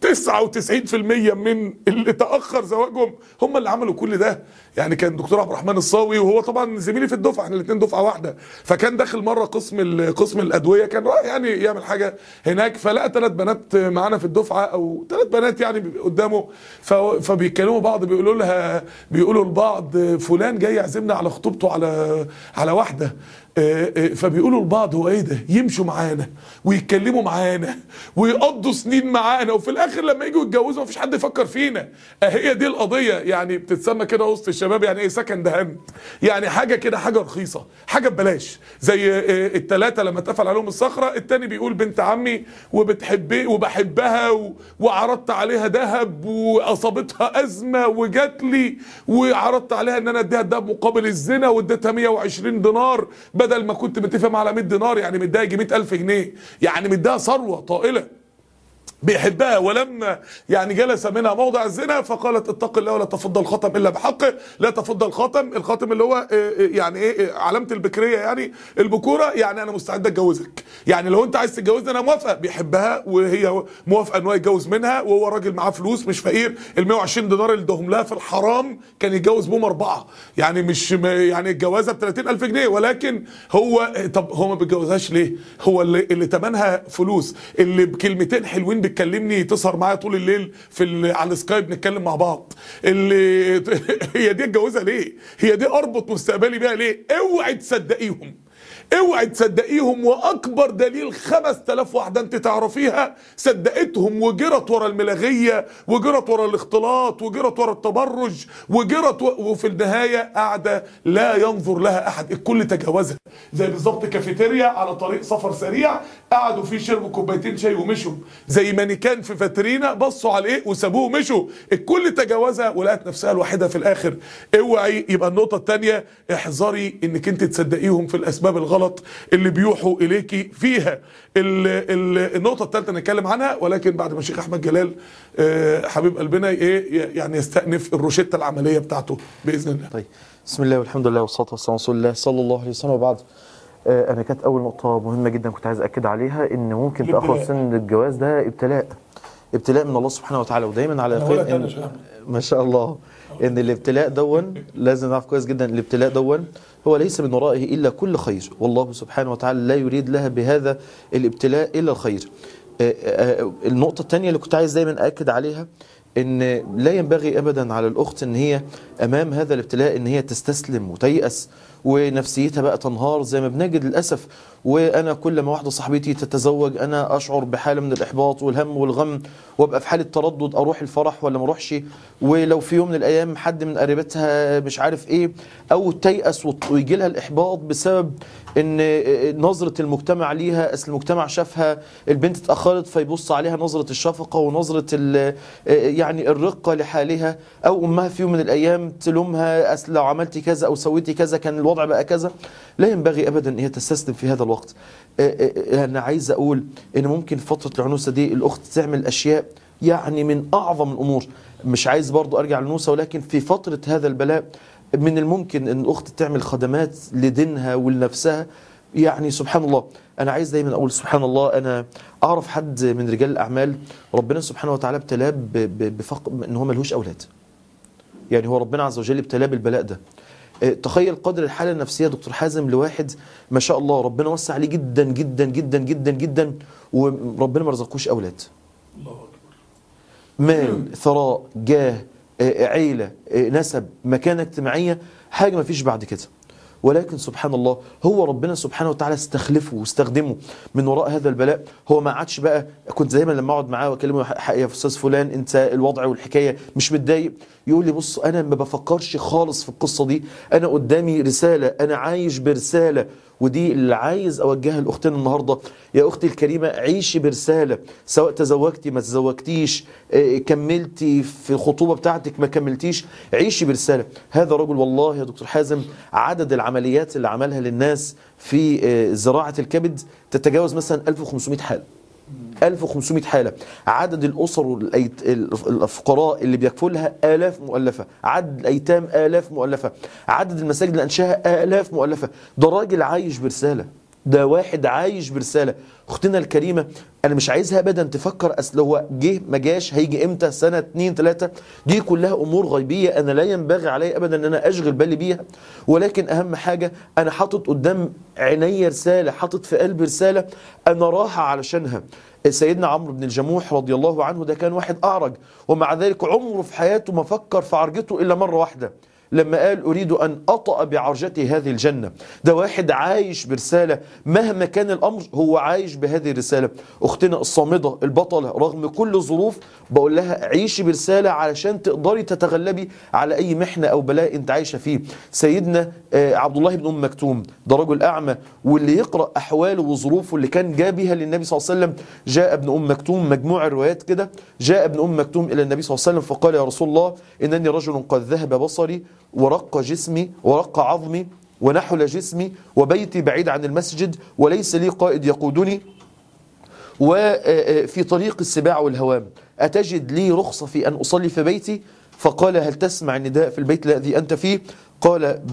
99% من اللي تاخر زواجهم هم اللي عملوا كل ده يعني كان دكتور عبد الرحمن الصاوي وهو طبعا زميلي في الدفعه احنا الاثنين دفعه واحده فكان داخل مره قسم ال- قسم الادويه كان رايح يعني يعمل حاجه هناك فلقى ثلاث بنات معانا في الدفعه او ثلاث بنات يعني قدامه ف- فبيتكلموا بعض بيقولوا لها بيقولوا لبعض فلان جاي يعزمنا على خطوبته على على واحده آه، آه، فبيقولوا لبعض هو ايه ده يمشوا معانا ويتكلموا معانا ويقضوا سنين معانا وفي الاخر لما يجوا يتجوزوا مفيش حد يفكر فينا آه، هي دي القضيه يعني بتتسمى كده وسط الشباب يعني ايه سكند هاند يعني حاجه كده حاجه رخيصه حاجه ببلاش زي الثلاثه لما اتقفل عليهم الصخره التاني بيقول بنت عمي وبتحبي وبحبها و- وعرضت عليها ذهب واصابتها ازمه وجات لي وعرضت عليها ان انا اديها الذهب مقابل الزنا واديتها 120 دينار بدل ما كنت متفق معاها على 100 دينار يعني مديها يجي 100000 جنيه يعني مديها ثروه طائله بيحبها ولما يعني جلس منها موضع الزنا فقالت اتق الله ولا تفض الخاتم الا بحقه لا تفض الخاتم الخاتم اللي هو آه، آه، يعني ايه آه، علامه البكريه يعني البكوره يعني انا مستعد اتجوزك يعني لو انت عايز تتجوزني انا موافقه بيحبها وهي موافقه ان هو يتجوز منها وهو راجل معاه فلوس مش فقير ال 120 دينار اللي اداهم لها في الحرام كان يتجوز بهم اربعه يعني مش م- يعني الجوازه ب 30000 جنيه ولكن هو طب هو ما بيتجوزهاش ليه؟ هو اللي اللي تمنها فلوس اللي بكلمتين حلوين تكلمني تسهر معايا طول الليل في ال... على السكايب نتكلم مع بعض اللي هي دي اتجوزها ليه هي دي اربط مستقبلي بيها ليه اوعي تصدقيهم اوعي تصدقيهم واكبر دليل 5000 واحده انت تعرفيها صدقتهم وجرت ورا الملاغيه وجرت ورا الاختلاط وجرت ورا التبرج وجرت و... وفي النهايه قاعده لا ينظر لها احد الكل تجاوزها زي بالظبط كافيتيريا على طريق سفر سريع قعدوا فيه شربوا كوبايتين شاي ومشوا زي مانيكان في فاترينا بصوا عليه وسابوه ومشوا الكل تجاوزها ولقت نفسها الوحيده في الاخر اوعي يبقى النقطه الثانيه احذري انك انت تصدقيهم في الاسباب الغلط اللي بيوحوا اليكي فيها ال ال النقطه الثالثه نتكلم عنها ولكن بعد ما الشيخ احمد جلال آه، حبيب قلبنا ايه يعني يستأنف الروشته العمليه بتاعته باذن الله طيب بسم الله والحمد لله والصلاه والسلام على رسول الله صلى الله عليه وسلم وبعد آه، انا كانت اول نقطه مهمه جدا كنت عايز اكد عليها ان ممكن تاخر الابتلاء. سن الجواز ده ابتلاء ابتلاء من الله سبحانه وتعالى ودايما على أنا يقين ولد أنا ان شايف. ما شاء الله ان الابتلاء دون لازم نعرف كويس جدا الابتلاء دون هو ليس من ورائه الا كل خير والله سبحانه وتعالى لا يريد لها بهذا الابتلاء الا الخير آه، آه، النقطه الثانيه اللي كنت عايز دايما اكد عليها ان لا ينبغي ابدا على الاخت ان هي امام هذا الابتلاء ان هي تستسلم وتيأس ونفسيتها بقى تنهار زي ما بنجد للاسف وانا كل ما واحده صاحبتي تتزوج انا اشعر بحاله من الاحباط والهم والغم وابقى في حاله تردد اروح الفرح ولا ما اروحش ولو في يوم من الايام حد من قريبتها مش عارف ايه او تيأس وت- ويجي لها الاحباط بسبب ان نظره المجتمع ليها اصل المجتمع شافها البنت اتاخرت فيبص عليها نظره الشفقه ونظره ال- يعني الرقه لحالها او امها في يوم من الايام تلومها اصل لو عملتي كذا او سويتي كذا كان الوضع بقى كذا لا ينبغي ابدا ان هي تستسلم في هذا الوقت آه، آه، انا عايز اقول ان ممكن في فتره العنوسه دي الاخت تعمل اشياء يعني من اعظم الامور مش عايز برضو ارجع للنوسه ولكن في فتره هذا البلاء من الممكن ان الاخت تعمل خدمات لدينها ولنفسها يعني سبحان الله انا عايز دايما اقول سبحان الله انا اعرف حد من رجال الاعمال ربنا سبحانه وتعالى ابتلاه ب- ب- بفق ان هو ملهوش اولاد يعني هو ربنا عز وجل ابتلاه بالبلاء ده آه، تخيل قدر الحاله النفسيه دكتور حازم لواحد ما شاء الله ربنا وسع عليه جدا جدا جدا جدا جدا وربنا ما رزقوش اولاد الله اكبر مال ثراء جاه آه، عيلة آه، نسب مكانة اجتماعية حاجة ما فيش بعد كده ولكن سبحان الله هو ربنا سبحانه وتعالى استخلفه واستخدمه من وراء هذا البلاء هو ما عادش بقى كنت دايما لما اقعد معاه واكلمه "ح- يا استاذ فلان انت الوضع والحكايه مش متضايق يقول لي بص انا ما بفكرش خالص في القصه دي انا قدامي رساله انا عايش برساله ودي اللي عايز اوجهها لاختنا النهارده يا اختي الكريمه عيشي برساله سواء تزوجتي ما تزوجتيش آه، كملتي في الخطوبه بتاعتك ما كملتيش عيشي برساله هذا رجل والله يا دكتور حازم عدد العمليات اللي عملها للناس في آه، زراعه الكبد تتجاوز مثلا 1500 حاله 1500 حالة عدد الأسر والأيت- الفقراء اللي بيكفلها آلاف مؤلفة عدد الأيتام آلاف مؤلفة عدد المساجد اللي أنشاها آلاف مؤلفة ده راجل عايش برسالة ده واحد عايش برسالة أختنا الكريمة أنا مش عايزها أبدا تفكر أصل هو جه ما جاش هيجي إمتى سنة اتنين تلاتة دي كلها أمور غيبية أنا لا ينبغي علي أبدا أن أنا أشغل بالي بيها ولكن أهم حاجة أنا حاطط قدام عيني رسالة حاطط في قلبي رسالة أنا راحة علشانها سيدنا عمرو بن الجموح رضي الله عنه ده كان واحد أعرج ومع ذلك عمره في حياته ما فكر في عرجته إلا مرة واحدة لما قال أريد أن أطأ بعرجتي هذه الجنة ده واحد عايش برسالة مهما كان الأمر هو عايش بهذه الرسالة أختنا الصامدة البطلة رغم كل الظروف بقول لها عيشي برسالة علشان تقدري تتغلبي على أي محنة أو بلاء أنت عايشة فيه سيدنا آه، عبد الله بن أم مكتوم ده رجل أعمى واللي يقرأ أحواله وظروفه اللي كان جاء بها للنبي صلى الله عليه وسلم جاء ابن أم مكتوم مجموع الروايات كده جاء ابن أم مكتوم إلى النبي صلى الله عليه وسلم فقال يا رسول الله إنني رجل قد ذهب بصري ورق جسمي ورق عظمي ونحل جسمي وبيتي بعيد عن المسجد وليس لي قائد يقودني وفي طريق السباع والهوام أتجد لي رخصة في أن أصلي في بيتي فقال هل تسمع النداء في البيت الذي أنت فيه قال بلى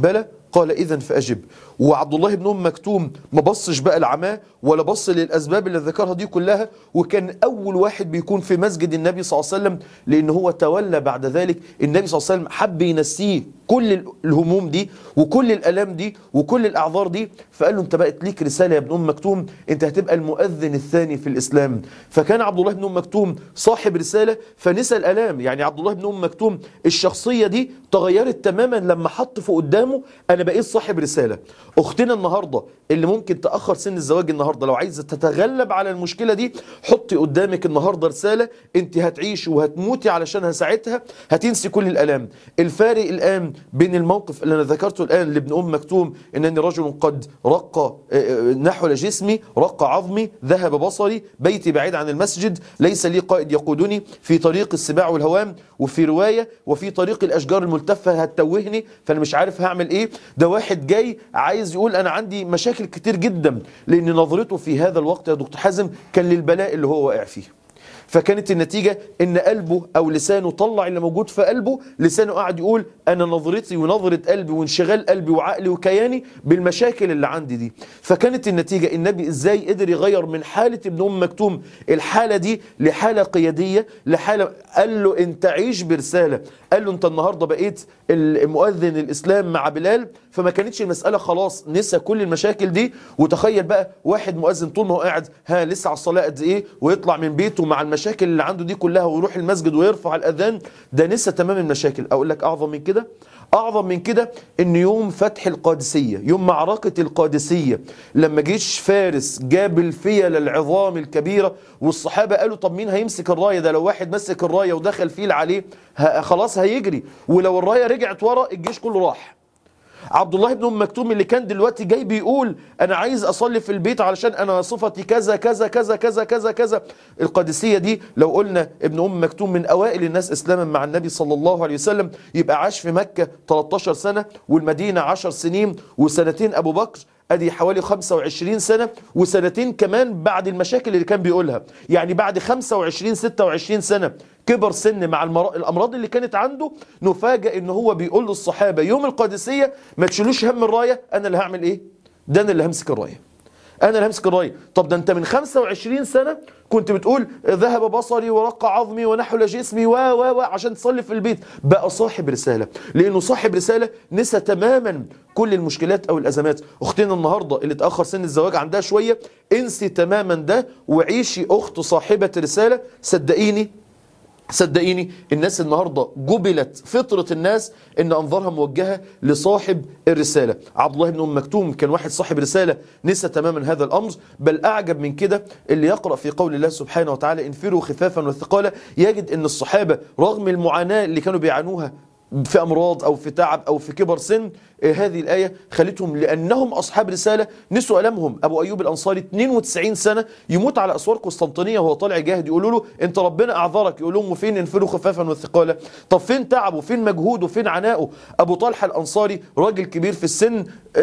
قال إذا فأجب وعبد الله بن أم مكتوم ما بصش بقى لعماه ولا بص للأسباب اللي ذكرها دي كلها وكان أول واحد بيكون في مسجد النبي صلى الله عليه وسلم لأن هو تولى بعد ذلك النبي صلى الله عليه وسلم حب ينسيه كل الهموم دي وكل الآلام دي وكل الأعذار دي فقال له أنت بقت ليك رسالة يا ابن أم مكتوم أنت هتبقى المؤذن الثاني في الإسلام فكان عبد الله بن أم مكتوم صاحب رسالة فنسى الآلام يعني عبد الله بن أم مكتوم الشخصية دي تغيرت تماما لما حط في قدامه أنا بقيت صاحب رسالة أختنا النهاردة اللي ممكن تأخر سن الزواج النهاردة لو عايزة تتغلب على المشكلة دي حطي قدامك النهاردة رسالة أنت هتعيشي وهتموتي علشانها ساعتها هتنسي كل الآلام الفارق الآن بين الموقف اللي أنا ذكرته الآن لابن أم مكتوم إنني رجل قد رق نحل جسمي رق عظمي ذهب بصري بيتي بعيد عن المسجد ليس لي قائد يقودني في طريق السباع والهوام وفي رواية وفي طريق الأشجار الملتفة هتتوهني فأنا مش عارف هعمل إيه ده واحد جاي عايز يقول أنا عندي مشاكل كتير جدا لأن نظرته في هذا الوقت يا دكتور حازم كان للبلاء اللي هو واقع فيه فكانت النتيجة ان قلبه او لسانه طلع اللي موجود في قلبه لسانه قاعد يقول انا نظرتي ونظرة قلبي وانشغال قلبي وعقلي وكياني بالمشاكل اللي عندي دي فكانت النتيجة النبي ازاي قدر يغير من حالة ابن ام مكتوم الحالة دي لحالة قيادية لحالة قال له انت عيش برسالة قال له انت النهاردة بقيت المؤذن الاسلام مع بلال فما كانتش المسألة خلاص نسى كل المشاكل دي وتخيل بقى واحد مؤذن طول ما هو قاعد ها لسه على الصلاة قد ايه ويطلع من بيته مع المشاكل اللي عنده دي كلها ويروح المسجد ويرفع الأذان ده نسى تمام المشاكل أقول لك أعظم من كده أعظم من كده إن يوم فتح القادسية يوم معركة القادسية لما جيش فارس جاب الفيل العظام الكبيرة والصحابة قالوا طب مين هيمسك الراية ده لو واحد مسك الراية ودخل فيل عليه خلاص هيجري ولو الراية رجعت ورا الجيش كله راح عبد الله بن ام مكتوم اللي كان دلوقتي جاي بيقول انا عايز اصلي في البيت علشان انا صفتي كذا كذا كذا كذا كذا كذا القادسيه دي لو قلنا ابن ام مكتوم من اوائل الناس اسلاما مع النبي صلى الله عليه وسلم يبقى عاش في مكه 13 سنه والمدينه 10 سنين وسنتين ابو بكر ادي حوالي 25 سنة وسنتين كمان بعد المشاكل اللي كان بيقولها يعني بعد 25 26 سنة كبر سن مع المر... الامراض اللي كانت عنده نفاجئ ان هو بيقول للصحابة يوم القادسية ما تشيلوش هم الراية انا اللي هعمل ايه ده انا اللي همسك الراية انا اللي همسك الرايه طب ده انت من 25 سنه كنت بتقول ذهب بصري ورق عظمي ونحل جسمي و و و عشان تصلي في البيت بقى صاحب رساله لانه صاحب رساله نسى تماما كل المشكلات او الازمات اختنا النهارده اللي اتاخر سن الزواج عندها شويه انسي تماما ده وعيشي اخت صاحبه رساله صدقيني صدقيني الناس النهاردة جبلت فطرة الناس ان انظارها موجهة لصاحب الرسالة عبد الله بن ام مكتوم كان واحد صاحب رسالة نسى تماما هذا الامر بل اعجب من كده اللي يقرأ في قول الله سبحانه وتعالى انفروا خفافا وثقالا يجد ان الصحابة رغم المعاناة اللي كانوا بيعانوها في امراض او في تعب او في كبر سن هذه الآية خلتهم لأنهم أصحاب رسالة نسوا ألمهم أبو أيوب الأنصاري 92 سنة يموت على أسوار قسطنطينية وهو طالع جاهد يقولوا له أنت ربنا أعذرك يقول لهم وفين انفروا خفافا وثقالا طب فين تعبه فين مجهوده فين عناؤه أبو طلحة الأنصاري راجل كبير في السن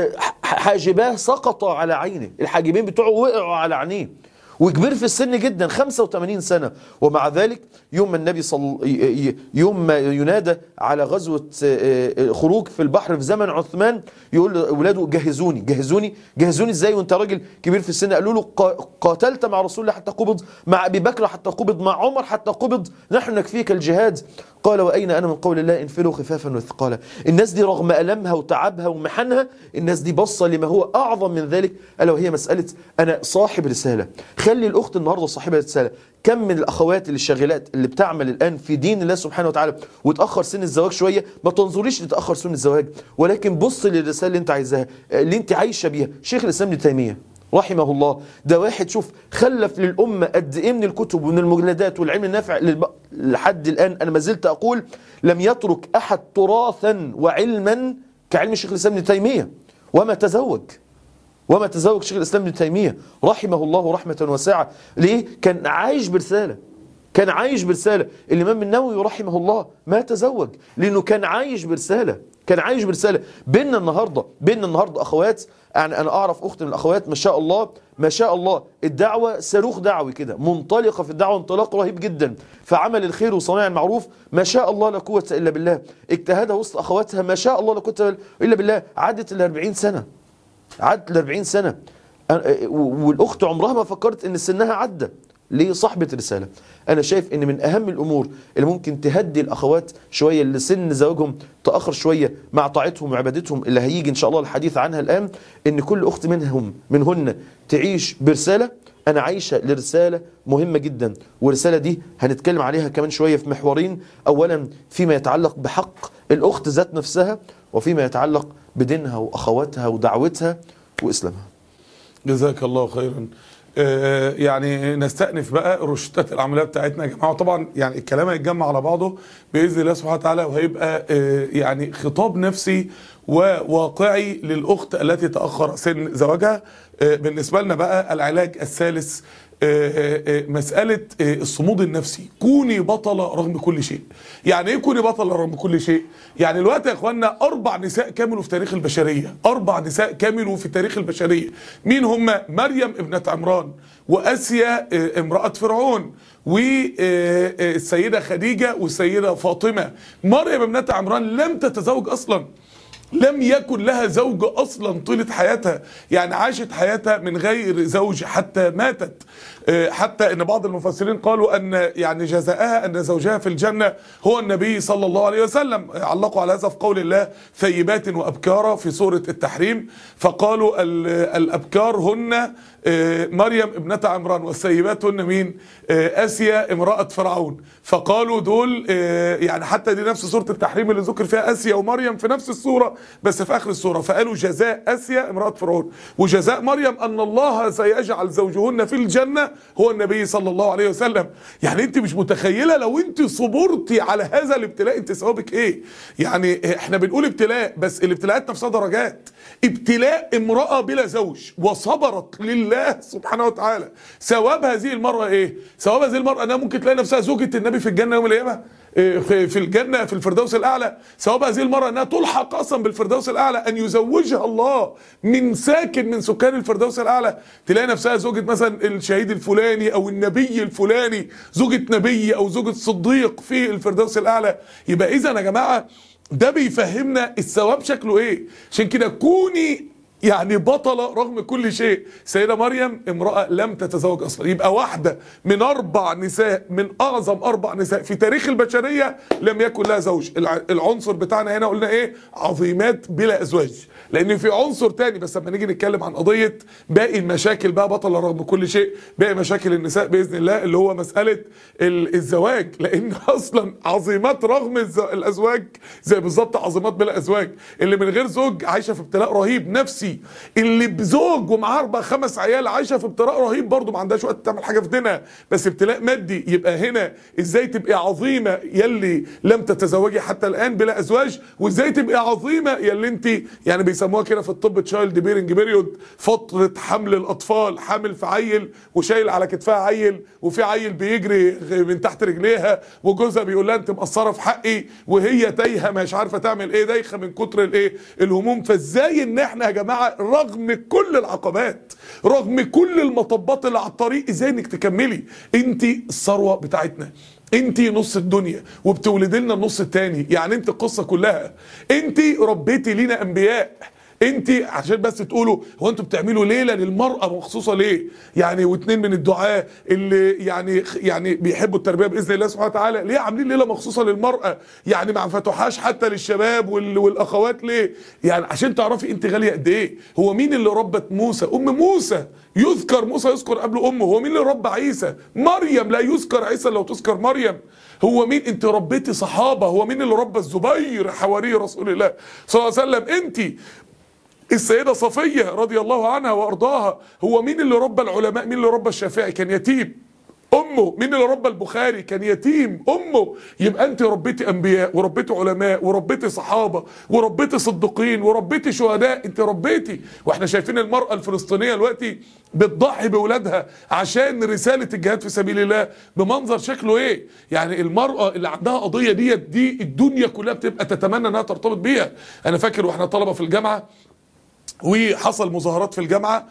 حاجباه سقط على عينه الحاجبين بتوعه وقعوا على عينيه وكبير في السن جدا 85 سنة ومع ذلك يوم ما النبي صل... يوم ما ينادى على غزوة خروج في البحر في زمن عثمان يقول لاولاده جهزوني جهزوني جهزوني ازاي وانت راجل كبير في السن قالوا له قاتلت مع رسول الله حتى قبض مع ابي بكر حتى قبض مع عمر حتى قبض نحن نكفيك الجهاد قال واين انا من قول الله انفروا خفافا وثقالا الناس دي رغم المها وتعبها ومحنها الناس دي بصه لما هو اعظم من ذلك الا وهي مساله انا صاحب رساله خلي الاخت النهارده صاحبه رساله كم من الاخوات اللي شغالات اللي بتعمل الان في دين الله سبحانه وتعالى وتاخر سن الزواج شويه ما تنظريش لتاخر سن الزواج ولكن بص للرساله اللي انت عايزاها اللي انت عايشه بيها شيخ الاسلام ابن تيميه رحمه الله ده واحد شوف خلف للأمة قد إيه من الكتب ومن المجلدات والعلم النافع للب... لحد الآن أنا ما زلت أقول لم يترك أحد تراثا وعلما كعلم الشيخ الإسلام ابن تيمية وما تزوج وما تزوج شيخ الإسلام ابن تيمية رحمه الله رحمة واسعة ليه؟ كان عايش برسالة كان عايش برسالة الإمام النووي رحمه الله ما تزوج لأنه كان عايش برسالة كان عايش برسالة بيننا النهاردة بيننا النهاردة أخوات يعني أنا أعرف أخت من الأخوات ما شاء الله ما شاء الله الدعوة صاروخ دعوي كده منطلقة في الدعوة انطلاق رهيب جدا فعمل الخير وصناع المعروف ما شاء الله لا قوة إلا بالله اجتهدها وسط أخواتها ما شاء الله لا قوة إلا بالله عدت ال 40 سنة عدت ال 40 سنة أنا- والأخت عمرها ما فكرت إن سنها عدى ليه صاحبة رسالة أنا شايف إن من أهم الأمور اللي ممكن تهدي الأخوات شوية اللي سن زواجهم تأخر شوية مع طاعتهم وعبادتهم اللي هيجي إن شاء الله الحديث عنها الآن إن كل أخت منهم منهن تعيش برسالة أنا عايشة لرسالة مهمة جدا والرسالة دي هنتكلم عليها كمان شوية في محورين أولا فيما يتعلق بحق الأخت ذات نفسها وفيما يتعلق بدينها وأخواتها ودعوتها وإسلامها جزاك الله خيرا آه، يعني نستأنف بقى روشتات العملية بتاعتنا يا جماعة طبعا يعني الكلام هيتجمع على بعضه بإذن الله سبحانه وتعالى وهيبقى آه، يعني خطاب نفسي وواقعي للأخت التي تأخر سن زواجها آه، بالنسبة لنا بقى العلاج الثالث آه، آه، آه، مسألة آه، الصمود النفسي كوني بطلة رغم كل شيء يعني ايه كوني بطلة رغم كل شيء يعني الوقت يا اخوانا اربع نساء كملوا في تاريخ البشرية اربع نساء كملوا في تاريخ البشرية مين هم مريم ابنة عمران واسيا آه، امرأة فرعون والسيدة خديجة والسيدة فاطمة مريم ابنة عمران لم تتزوج اصلا لم يكن لها زوج اصلا طيله حياتها يعني عاشت حياتها من غير زوج حتى ماتت آه، حتى ان بعض المفسرين قالوا ان يعني جزاءها ان زوجها في الجنه هو النبي صلى الله عليه وسلم علقوا على هذا في قول الله ثيبات وابكارا في سوره التحريم فقالوا ال- الابكار هن آه، مريم ابنة عمران والثيبات هن مين آه، اسيا امراه فرعون فقالوا دول آه، يعني حتى دي نفس سوره التحريم اللي ذكر فيها اسيا ومريم في نفس السوره بس في اخر السوره فقالوا جزاء اسيا امراه فرعون وجزاء مريم ان الله سيجعل زوجهن في الجنه هو النبي صلى الله عليه وسلم يعني انت مش متخيله لو انت صبرتي على هذا الابتلاء انت ثوابك ايه يعني احنا بنقول ابتلاء بس الابتلاءات نفسها درجات ابتلاء امراه بلا زوج وصبرت لله سبحانه وتعالى ثواب هذه المراه ايه ثواب هذه المراه انها ممكن تلاقي نفسها زوجة النبي في الجنه يوم القيامه إيه، في في الجنه في الفردوس الاعلى ثواب هذه المراه انها تلحق اصلا بالفردوس الاعلى ان يزوجها الله من ساكن من سكان الفردوس الاعلى تلاقي نفسها زوجة مثلا الشهيد الفلاني او النبي الفلاني زوجة نبي او زوجة صديق في الفردوس الاعلى يبقى اذا يا جماعه ده بيفهمنا الثواب شكله ايه عشان كده كوني يعني بطلة رغم كل شيء سيدة مريم امرأة لم تتزوج أصلا يبقى واحدة من أربع نساء من أعظم أربع نساء في تاريخ البشرية لم يكن لها زوج الع- العنصر بتاعنا هنا قلنا إيه عظيمات بلا أزواج لأن في عنصر تاني بس لما نيجي نتكلم عن قضية باقي المشاكل بقى بطلة رغم كل شيء باقي مشاكل النساء بإذن الله اللي هو مسألة ال- الزواج لأن أصلا عظيمات رغم الز- الأزواج زي بالظبط عظيمات بلا أزواج اللي من غير زوج عايشة في ابتلاء رهيب نفسي اللي بزوج ومعاه اربع خمس عيال عايشه في ابتلاء رهيب برضه ما عندهاش وقت تعمل حاجه في دينها بس ابتلاء مادي يبقى هنا ازاي تبقي عظيمه يلي لم تتزوجي حتى الان بلا ازواج وازاي تبقي عظيمه يلي انت يعني بيسموها كده في الطب تشايلد بيرنج بيريود فتره حمل الاطفال حامل في عيل وشايل على كتفها عيل وفي عيل بيجري من تحت رجليها وجوزها بيقول لها انت مقصره في حقي وهي تايهه مش عارفه تعمل ايه دايخه من كتر الايه الهموم فازاي ان احنا يا جماعه رغم كل العقبات رغم كل المطبات اللي على الطريق ازاي انك تكملي انت الثروه بتاعتنا انت نص الدنيا وبتولدي لنا النص التاني يعني انت القصه كلها انت ربيتي لينا انبياء انت عشان بس تقولوا هو انتوا بتعملوا ليله للمراه مخصوصه ليه؟ يعني واتنين من الدعاه اللي يعني يعني بيحبوا التربيه باذن الله سبحانه وتعالى ليه عاملين ليله مخصوصه للمراه؟ يعني ما فتحوهاش حتى للشباب وال- والاخوات ليه؟ يعني عشان تعرفي انت غاليه قد ايه؟ هو مين اللي ربت موسى؟ ام موسى يذكر موسى يذكر قبل امه هو مين اللي ربى عيسى؟ مريم لا يذكر عيسى لو تذكر مريم هو مين انت ربيتي صحابه هو مين اللي ربى الزبير حواري رسول الله صلى الله عليه وسلم انت السيدة صفية رضي الله عنها وأرضاها هو مين اللي ربى العلماء مين اللي ربى الشافعي كان يتيم أمه مين اللي ربى البخاري كان يتيم أمه يبقى أنت ربيتي أنبياء وربيتي علماء وربيتي صحابة وربيتي صديقين وربيتي شهداء أنت ربيتي وإحنا شايفين المرأة الفلسطينية دلوقتي بتضحي بأولادها عشان رسالة الجهاد في سبيل الله بمنظر شكله إيه يعني المرأة اللي عندها قضية ديت دي الدنيا كلها بتبقى تتمنى أنها ترتبط بيها أنا فاكر وإحنا طلبة في الجامعة وحصل مظاهرات في الجامعه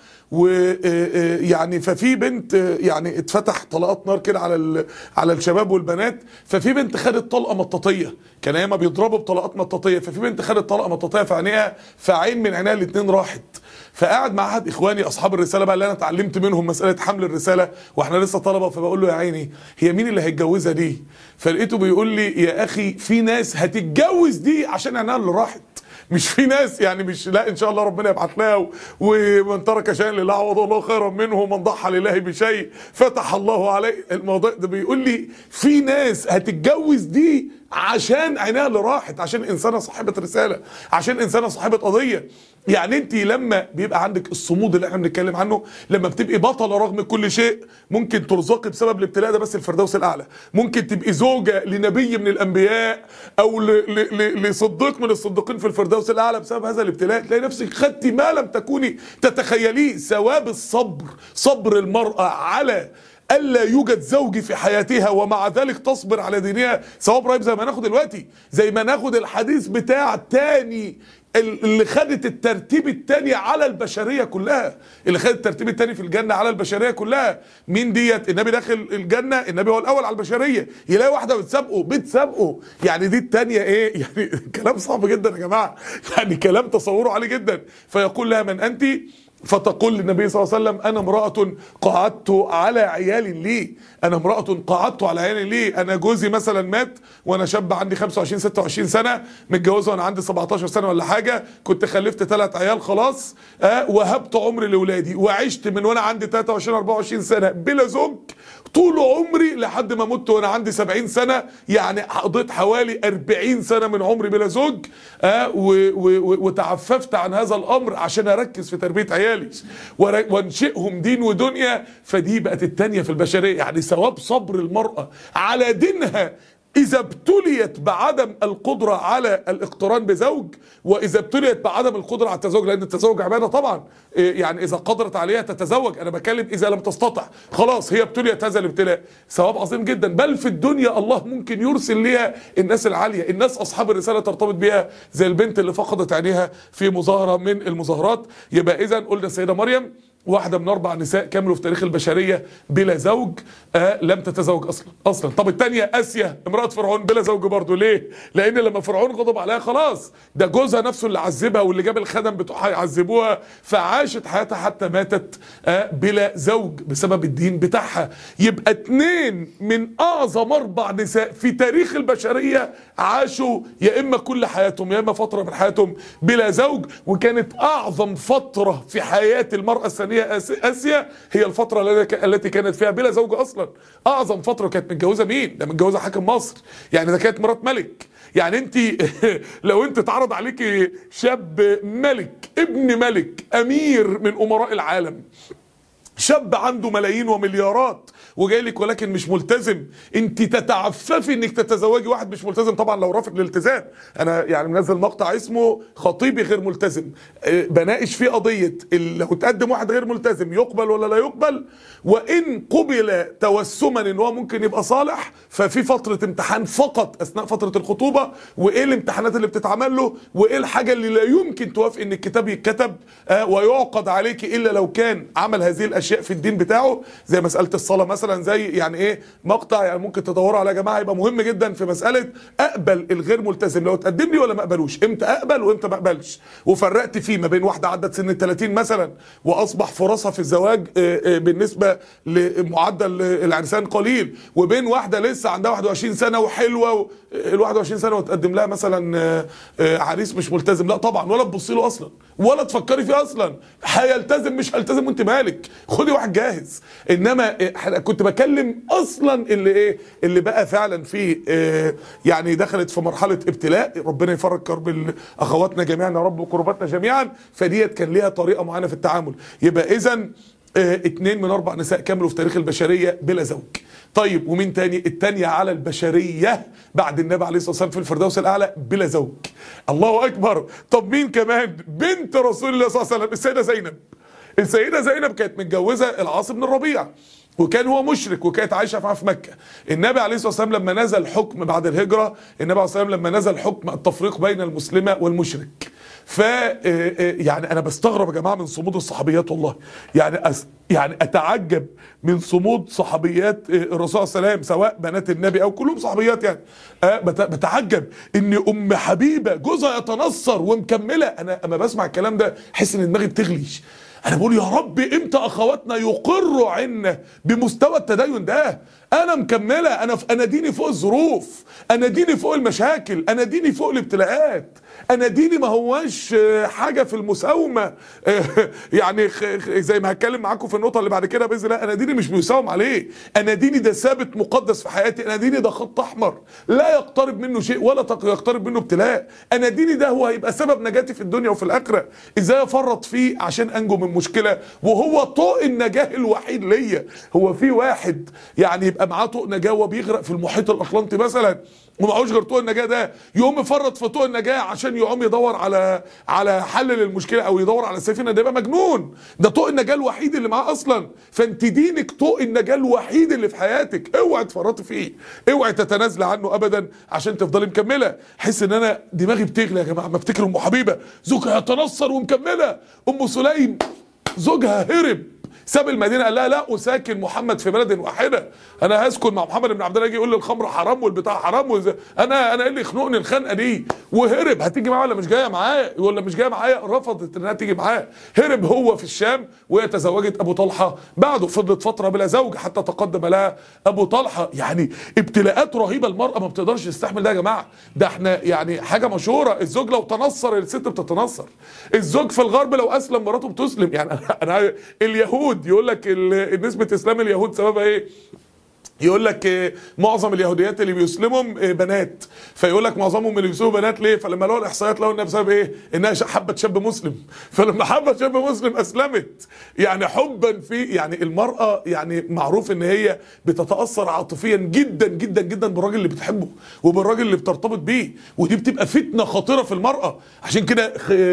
ويعني ففي بنت يعني اتفتح طلقات نار كده على ال- على الشباب والبنات ففي بنت خدت طلقه مطاطيه كان ايامها بيضربوا بطلقات مطاطيه ففي بنت خدت طلقه مطاطيه في عينيها فعين من عينيها الاثنين راحت فقاعد مع احد اخواني اصحاب الرساله بقى اللي انا اتعلمت منهم مساله حمل الرساله واحنا لسه طلبه فبقول له يا عيني هي مين اللي هيتجوزها دي فلقيته بيقول لي يا اخي في ناس هتتجوز دي عشان عينها اللي راحت مش في ناس يعني مش لا ان شاء الله ربنا يبعت لها و- ومن ترك شيئا لله عوض الله خيرا منه ومن ضحى لله بشيء فتح الله عليه الموضوع ده بيقول لي في ناس هتتجوز دي عشان عينها اللي راحت عشان انسانه صاحبه رساله عشان انسانه صاحبه قضيه يعني انت لما بيبقى عندك الصمود اللي احنا بنتكلم عنه لما بتبقي بطله رغم كل شيء ممكن ترزقي بسبب الابتلاء ده بس الفردوس الاعلى ممكن تبقي زوجه لنبي من الانبياء او ل- ل- ل- لصديق من الصديقين في الفردوس الاعلى بسبب هذا الابتلاء تلاقي نفسك خدتي ما لم تكوني تتخيليه ثواب الصبر صبر المراه على الا يوجد زوج في حياتها ومع ذلك تصبر على دينها ثواب رهيب زي ما ناخد دلوقتي زي ما ناخد الحديث بتاع تاني اللي خدت الترتيب التاني على البشريه كلها اللي خدت الترتيب التاني في الجنه على البشريه كلها مين ديت النبي داخل الجنه النبي هو الاول على البشريه يلاقي واحده بتسابقه بتسابقه يعني دي التانيه ايه يعني كلام صعب جدا يا جماعه يعني كلام تصوره عالي جدا فيقول لها من انت فتقول للنبي صلى الله عليه وسلم انا امراه قعدت على عيال لي انا امراه قعدت على عيال لي انا جوزي مثلا مات وانا شاب عندي 25 26 سنه متجوزه وانا عندي 17 سنه ولا حاجه كنت خلفت ثلاث عيال خلاص آه وهبت عمري لاولادي وعشت من وانا عندي 23 24 سنه بلا زوج طول عمري لحد ما مت وانا عندي 70 سنه يعني قضيت حوالي 40 سنه من عمري بلا زوج آه و و و وتعففت عن هذا الامر عشان اركز في تربيه عيالي ور- وانشئهم دين ودنيا فدي بقت التانية في البشريه يعني ثواب صبر المراه على دينها إذا ابتليت بعدم القدرة على الاقتران بزوج وإذا ابتليت بعدم القدرة على التزوج لأن التزوج عبادة طبعا إيه يعني إذا قدرت عليها تتزوج أنا بكلم إذا لم تستطع خلاص هي ابتليت هذا الابتلاء ثواب عظيم جدا بل في الدنيا الله ممكن يرسل ليها الناس العالية الناس أصحاب الرسالة ترتبط بيها زي البنت اللي فقدت عينيها في مظاهرة من المظاهرات يبقى إذا قلنا السيدة مريم واحدة من أربع نساء كملوا في تاريخ البشرية بلا زوج آه لم تتزوج أصلا أصلا طب الثانية آسيا امرأة فرعون بلا زوج برضه ليه؟ لأن لما فرعون غضب عليها خلاص ده جوزها نفسه اللي عذبها واللي جاب الخدم بتوعها يعذبوها فعاشت حياتها حتى ماتت آه بلا زوج بسبب الدين بتاعها يبقى اتنين من أعظم أربع نساء في تاريخ البشرية عاشوا يا إما كل حياتهم يا إما فترة من حياتهم بلا زوج وكانت أعظم فترة في حياة المرأة الثانية آس- آسيا هي الفترة التي- التي كانت فيها بلا زوج أصلا أعظم فترة كانت متجوزة مين؟ ده متجوزة حاكم مصر يعني ده كانت مرات ملك يعني انت لو انت اتعرض عليكي شاب ملك ابن ملك امير من امراء العالم شاب عنده ملايين ومليارات وجاي لك ولكن مش ملتزم انت تتعففي انك تتزوجي واحد مش ملتزم طبعا لو رافض الالتزام انا يعني منزل مقطع اسمه خطيبي غير ملتزم اه، بناقش فيه قضيه ال- لو تقدم واحد غير ملتزم يقبل ولا لا يقبل وان قبل توسما ان هو ممكن يبقى صالح ففي فتره امتحان فقط اثناء فتره الخطوبه وايه الامتحانات اللي بتتعمل له وايه الحاجه اللي لا يمكن توافق ان الكتاب يتكتب آه، ويعقد عليك الا لو كان عمل هذه الاشياء في الدين بتاعه زي مساله الصلاه مثلا زي يعني ايه مقطع يعني ممكن تدوروا على يا جماعه يبقى مهم جدا في مساله اقبل الغير ملتزم لو تقدم لي ولا ما اقبلوش امتى اقبل وامتى ما اقبلش وفرقت فيه ما بين واحده عدت سن ال 30 مثلا واصبح فرصها في الزواج آه، آه، بالنسبه لمعدل العرسان قليل وبين واحده لسه عندها 21 سنه وحلوه و- ال 21 سنه وتقدم لها مثلا آه، آه، عريس مش ملتزم لا طبعا ولا تبصي له اصلا ولا تفكري فيه اصلا هيلتزم مش هيلتزم وانت مالك خدي واحد جاهز انما آه، إحنا كنت بكلم اصلا اللي ايه اللي بقى فعلا فيه آه، يعني دخلت في مرحله ابتلاء ربنا يفرج كرب اخواتنا جميعا يا رب وكرباتنا جميعا فديت كان ليها طريقه معينه في التعامل يبقى اذا آه، اتنين من اربع نساء كملوا في تاريخ البشريه بلا زوج طيب ومين تاني التانية على البشرية بعد النبي عليه الصلاة والسلام في الفردوس الأعلى بلا زوج الله أكبر طب مين كمان بنت رسول الله صلى الله عليه وسلم السيدة زينب السيدة زينب كانت متجوزة العاص بن الربيع وكان هو مشرك وكانت عايشه معاه في مكه النبي عليه الصلاه والسلام لما نزل حكم بعد الهجره النبي عليه الصلاه والسلام لما نزل حكم التفريق بين المسلمه والمشرك ف يعني انا بستغرب يا جماعه من صمود الصحابيات والله يعني أس يعني اتعجب من صمود صحابيات الرسول صلى الله عليه وسلم سواء بنات النبي او كلهم صحابيات يعني أه بتعجب ان ام حبيبه جوزها يتنصر ومكمله انا اما بسمع الكلام ده احس ان دماغي بتغلي انا بقول يا رب امتى اخواتنا يقروا عنا بمستوى التدين ده انا مكمله انا انا ديني فوق الظروف انا ديني فوق المشاكل انا ديني فوق الابتلاءات انا ديني ما هواش حاجه في المساومه يعني زي ما هتكلم معاكم في النقطه اللي بعد كده باذن الله انا ديني مش بيساوم عليه انا ديني ده ثابت مقدس في حياتي انا ديني ده خط احمر لا يقترب منه شيء ولا يقترب منه ابتلاء انا ديني ده هو هيبقى سبب نجاتي في الدنيا وفي الاخره ازاي افرط فيه عشان انجو من مشكله وهو طوق النجاه الوحيد ليا هو في واحد يعني يبقى معاه طوق نجاه وبيغرق في المحيط الاطلنطي مثلا ومعهوش غير طوق النجاه ده يقوم يفرط في طوق النجاه عشان يقوم يدور على على حل للمشكله او يدور على السفينه ده يبقى مجنون ده طوق النجاه الوحيد اللي معاه اصلا فانت دينك طوق النجاه الوحيد اللي في حياتك اوعي تفرطي فيه اوعي تتنازلي عنه ابدا عشان تفضلي مكمله حس ان انا دماغي بتغلي يا جماعه ما افتكر ام حبيبه زوجها يتنصر ومكمله ام سليم زوجها هرب ساب المدينه قال لها لا اساكن محمد في بلد واحده انا هسكن مع محمد بن عبد الله يجي يقول لي الخمر حرام والبتاع حرام وز... انا انا ايه اللي يخنقني الخنقه دي وهرب هتيجي معاه ولا مش جايه معاه ولا مش جايه معايا رفضت انها تيجي معاه هرب هو في الشام وهي تزوجت ابو طلحه بعده فضلت فتره بلا زوج حتى تقدم لها ابو طلحه يعني ابتلاءات رهيبه المراه ما بتقدرش تستحمل ده يا جماعه ده احنا يعني حاجه مشهوره الزوج لو تنصر الست بتتنصر الزوج في الغرب لو اسلم مراته بتسلم يعني انا, أنا اليهود يقول لك نسبه اسلام اليهود سببها ايه يقول لك معظم اليهوديات اللي بيسلمهم بنات فيقول لك معظمهم اللي بيسلموا بنات ليه فلما لقوا الاحصائيات لقوا انها بسبب ايه انها حبت شاب مسلم فلما حبت شاب مسلم اسلمت يعني حبا في يعني المراه يعني معروف ان هي بتتاثر عاطفيا جدا جدا جدا بالراجل اللي بتحبه وبالراجل اللي بترتبط بيه ودي بتبقى فتنه خطيره في المراه عشان كده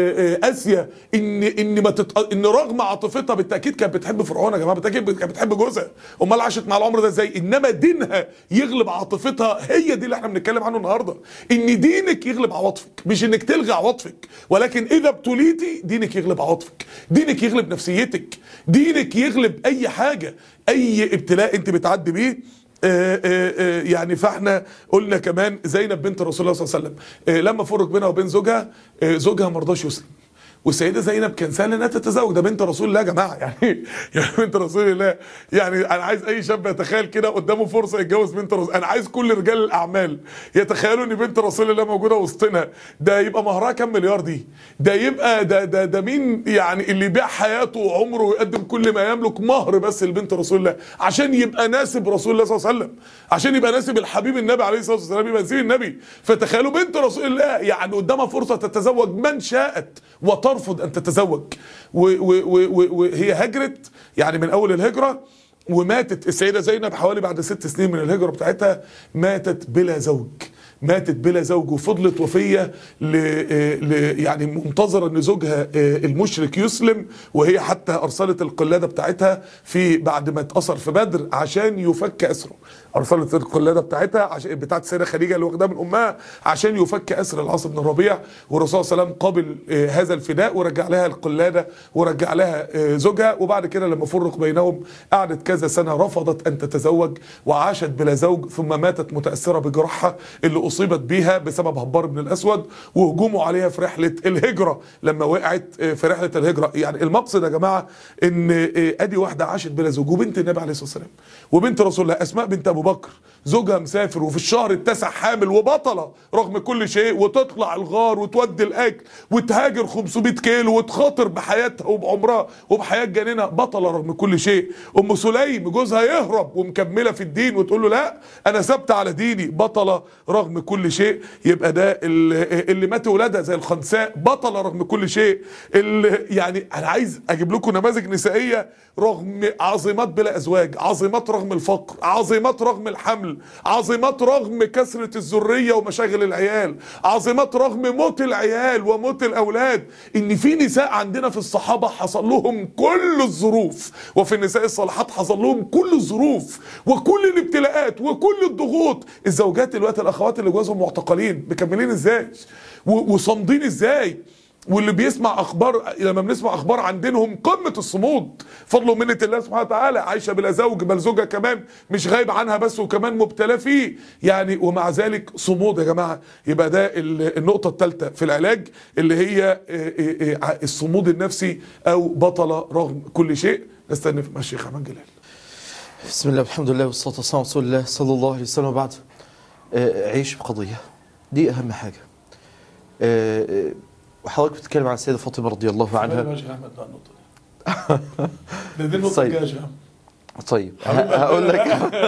اسيا ان ان ما تت... ان رغم عاطفتها بالتاكيد كانت بتحب فرعون يا جماعه بالتاكيد كانت بتحب جوزها امال عاشت مع العمر ده ازاي انما دينها يغلب عاطفتها هي دي اللي احنا بنتكلم عنه النهارده ان دينك يغلب عواطفك مش انك تلغي عواطفك ولكن اذا ابتليتي دينك يغلب عواطفك دينك يغلب نفسيتك دينك يغلب اي حاجه اي ابتلاء انت بتعدي بيه آآ آآ يعني فاحنا قلنا كمان زينب بنت رسول الله صلى الله عليه وسلم لما فرق بينها وبين زوجها زوجها ما رضاش يسلم والسيده زينب كان سهل انها تتزوج ده بنت رسول الله يا جماعه يعني يعني بنت رسول الله يعني انا عايز اي شاب يتخيل كده قدامه فرصه يتجوز بنت رسول انا عايز كل رجال الاعمال يتخيلوا ان بنت رسول الله موجوده وسطنا ده يبقى مهرها كام مليار دي ده يبقى ده ده ده مين يعني اللي يبيع حياته وعمره ويقدم كل ما يملك مهر بس لبنت رسول الله عشان يبقى ناسب رسول الله صلى الله عليه وسلم عشان يبقى ناسب الحبيب النبي عليه الصلاه والسلام يبقى نسيب النبي فتخيلوا بنت رسول الله يعني قدامها فرصه تتزوج من شاءت وترفض ان تتزوج وهي هجرت يعني من اول الهجره وماتت السيده زينب حوالي بعد ست سنين من الهجره بتاعتها ماتت بلا زوج ماتت بلا زوج وفضلت وفيه ل... ل... يعني منتظره ان زوجها المشرك يسلم وهي حتى ارسلت القلاده بتاعتها في بعد ما اتأثر في بدر عشان يفك اسره ارسلت القلاده بتاعتها عشان بتاعت السيده خديجه اللي واخداها من امها عشان يفك اسر العاص بن الربيع والرسول صلى الله عليه وسلم قبل هذا الفداء ورجع لها القلاده ورجع لها زوجها وبعد كده لما فرق بينهم قعدت كذا سنه رفضت ان تتزوج وعاشت بلا زوج ثم ماتت متاثره بجراحها اللي اصيبت بيها بسبب هبار بن الاسود وهجومه عليها في رحله الهجره لما وقعت في رحله الهجره يعني المقصد يا جماعه ان ادي واحده عاشت بلا زوج وبنت النبي عليه الصلاه والسلام وبنت رسول الله اسماء بنت ابو بكر زوجها مسافر وفي الشهر التاسع حامل وبطله رغم كل شيء وتطلع الغار وتودي الاكل وتهاجر 500 كيلو وتخاطر بحياتها وبعمرها وبحياه جنينها بطله رغم كل شيء ام سليم جوزها يهرب ومكمله في الدين وتقول له لا انا ثابته على ديني بطله رغم رغم كل شيء يبقى ده اللي, اللي مات ولادها زي الخنساء بطله رغم كل شيء اللي يعني انا عايز اجيب لكم نماذج نسائيه رغم عظيمات بلا ازواج عظيمات رغم الفقر عظيمات رغم الحمل عظيمات رغم كثره الذريه ومشاغل العيال عظيمات رغم موت العيال وموت الاولاد ان في نساء عندنا في الصحابه حصل لهم كل الظروف وفي النساء الصالحات حصل لهم كل الظروف وكل الابتلاءات وكل الضغوط الزوجات دلوقتي الاخوات اللي جوازهم معتقلين مكملين ازاي و- وصامدين ازاي واللي بيسمع اخبار لما بنسمع اخبار عن دينهم قمه الصمود فضل ومنه الله سبحانه وتعالى عايشه بلا زوج بل زوجها كمان مش غايب عنها بس وكمان مبتلى فيه يعني ومع ذلك صمود يا جماعه يبقى ده ال- النقطه الثالثه في العلاج اللي هي إيه إيه إيه الصمود النفسي او بطله رغم كل شيء نستنى مع الشيخ احمد جلال بسم الله والحمد لله والصلاة والسلام على رسول الله صلى الله عليه وسلم وبعد آه، عيش بقضية دي أهم حاجة آه، آه، وحضرتك بتتكلم عن السيدة فاطمة رضي الله عنها يا شيخ احمد بقى النقطه دي دي النقطه طيب. الجايه يا شيخ طيب ه- هقول لك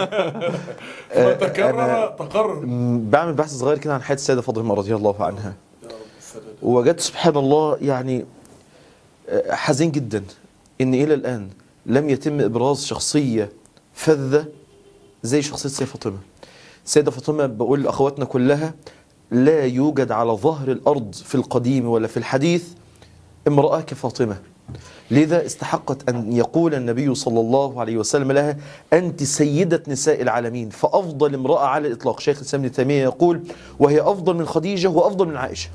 ما تكرر تقرر م، بعمل بحث صغير كده عن حياة السيدة فاطمة رضي الله عنها يا رب السلام. ووجدت سبحان الله يعني آه، حزين جدا ان الى الان لم يتم ابراز شخصيه فذه زي شخصيه السيده فاطمه. السيده فاطمه بقول لاخواتنا كلها لا يوجد على ظهر الارض في القديم ولا في الحديث امراه كفاطمه. لذا استحقت ان يقول النبي صلى الله عليه وسلم لها انت سيده نساء العالمين فافضل امراه على الاطلاق شيخ الاسلام ابن تيميه يقول وهي افضل من خديجه وافضل من عائشه.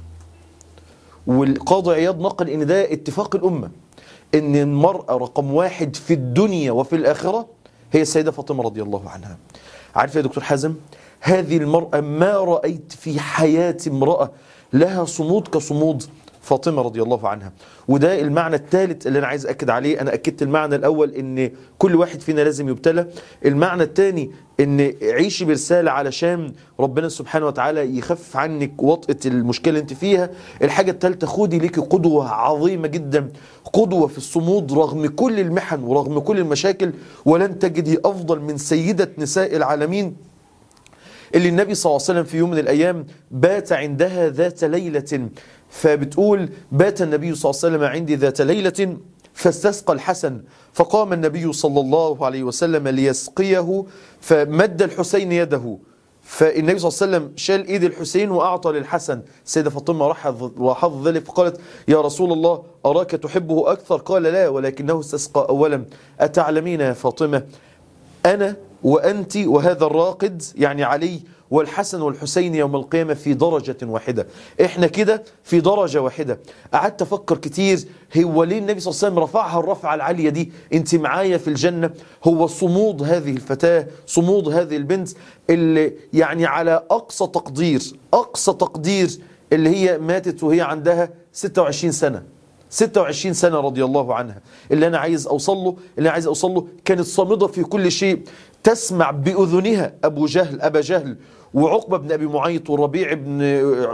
والقاضي عياض نقل ان ده اتفاق الامه ان المراه رقم واحد في الدنيا وفي الاخره هي السيده فاطمه رضي الله عنها. عارف يا دكتور حازم هذه المراه ما رايت في حياتي امراه لها صمود كصمود فاطمه رضي الله عنها وده المعنى الثالث اللي انا عايز اكد عليه انا اكدت المعنى الاول ان كل واحد فينا لازم يبتلى المعنى الثاني ان عيشي برساله علشان ربنا سبحانه وتعالى يخفف عنك وطأة المشكله اللي انت فيها الحاجه الثالثه خدي ليكي قدوه عظيمه جدا قدوه في الصمود رغم كل المحن ورغم كل المشاكل ولن تجدي افضل من سيده نساء العالمين اللي النبي صلى الله عليه وسلم في يوم من الأيام بات عندها ذات ليلة فبتقول بات النبي صلى الله عليه وسلم عندي ذات ليلة فاستسقى الحسن فقام النبي صلى الله عليه وسلم ليسقيه فمد الحسين يده فالنبي صلى الله عليه وسلم شال ايد الحسين واعطى للحسن السيده فاطمه لاحظ لاحظ ذلك فقالت يا رسول الله اراك تحبه اكثر قال لا ولكنه استسقى اولا اتعلمين يا فاطمه أنا وأنت وهذا الراقد يعني علي والحسن والحسين يوم القيامة في درجة واحدة إحنا كده في درجة واحدة قعدت أفكر كتير هو ليه النبي صلى الله عليه وسلم رفعها الرفعة العالية دي أنت معايا في الجنة هو صمود هذه الفتاة صمود هذه البنت اللي يعني على أقصى تقدير أقصى تقدير اللي هي ماتت وهي عندها 26 سنة 26 سنة رضي الله عنها اللي أنا عايز أوصل له اللي أنا عايز أوصل له كانت صامدة في كل شيء تسمع بأذنها أبو جهل أبا جهل وعقبة بن أبي معيط وربيع بن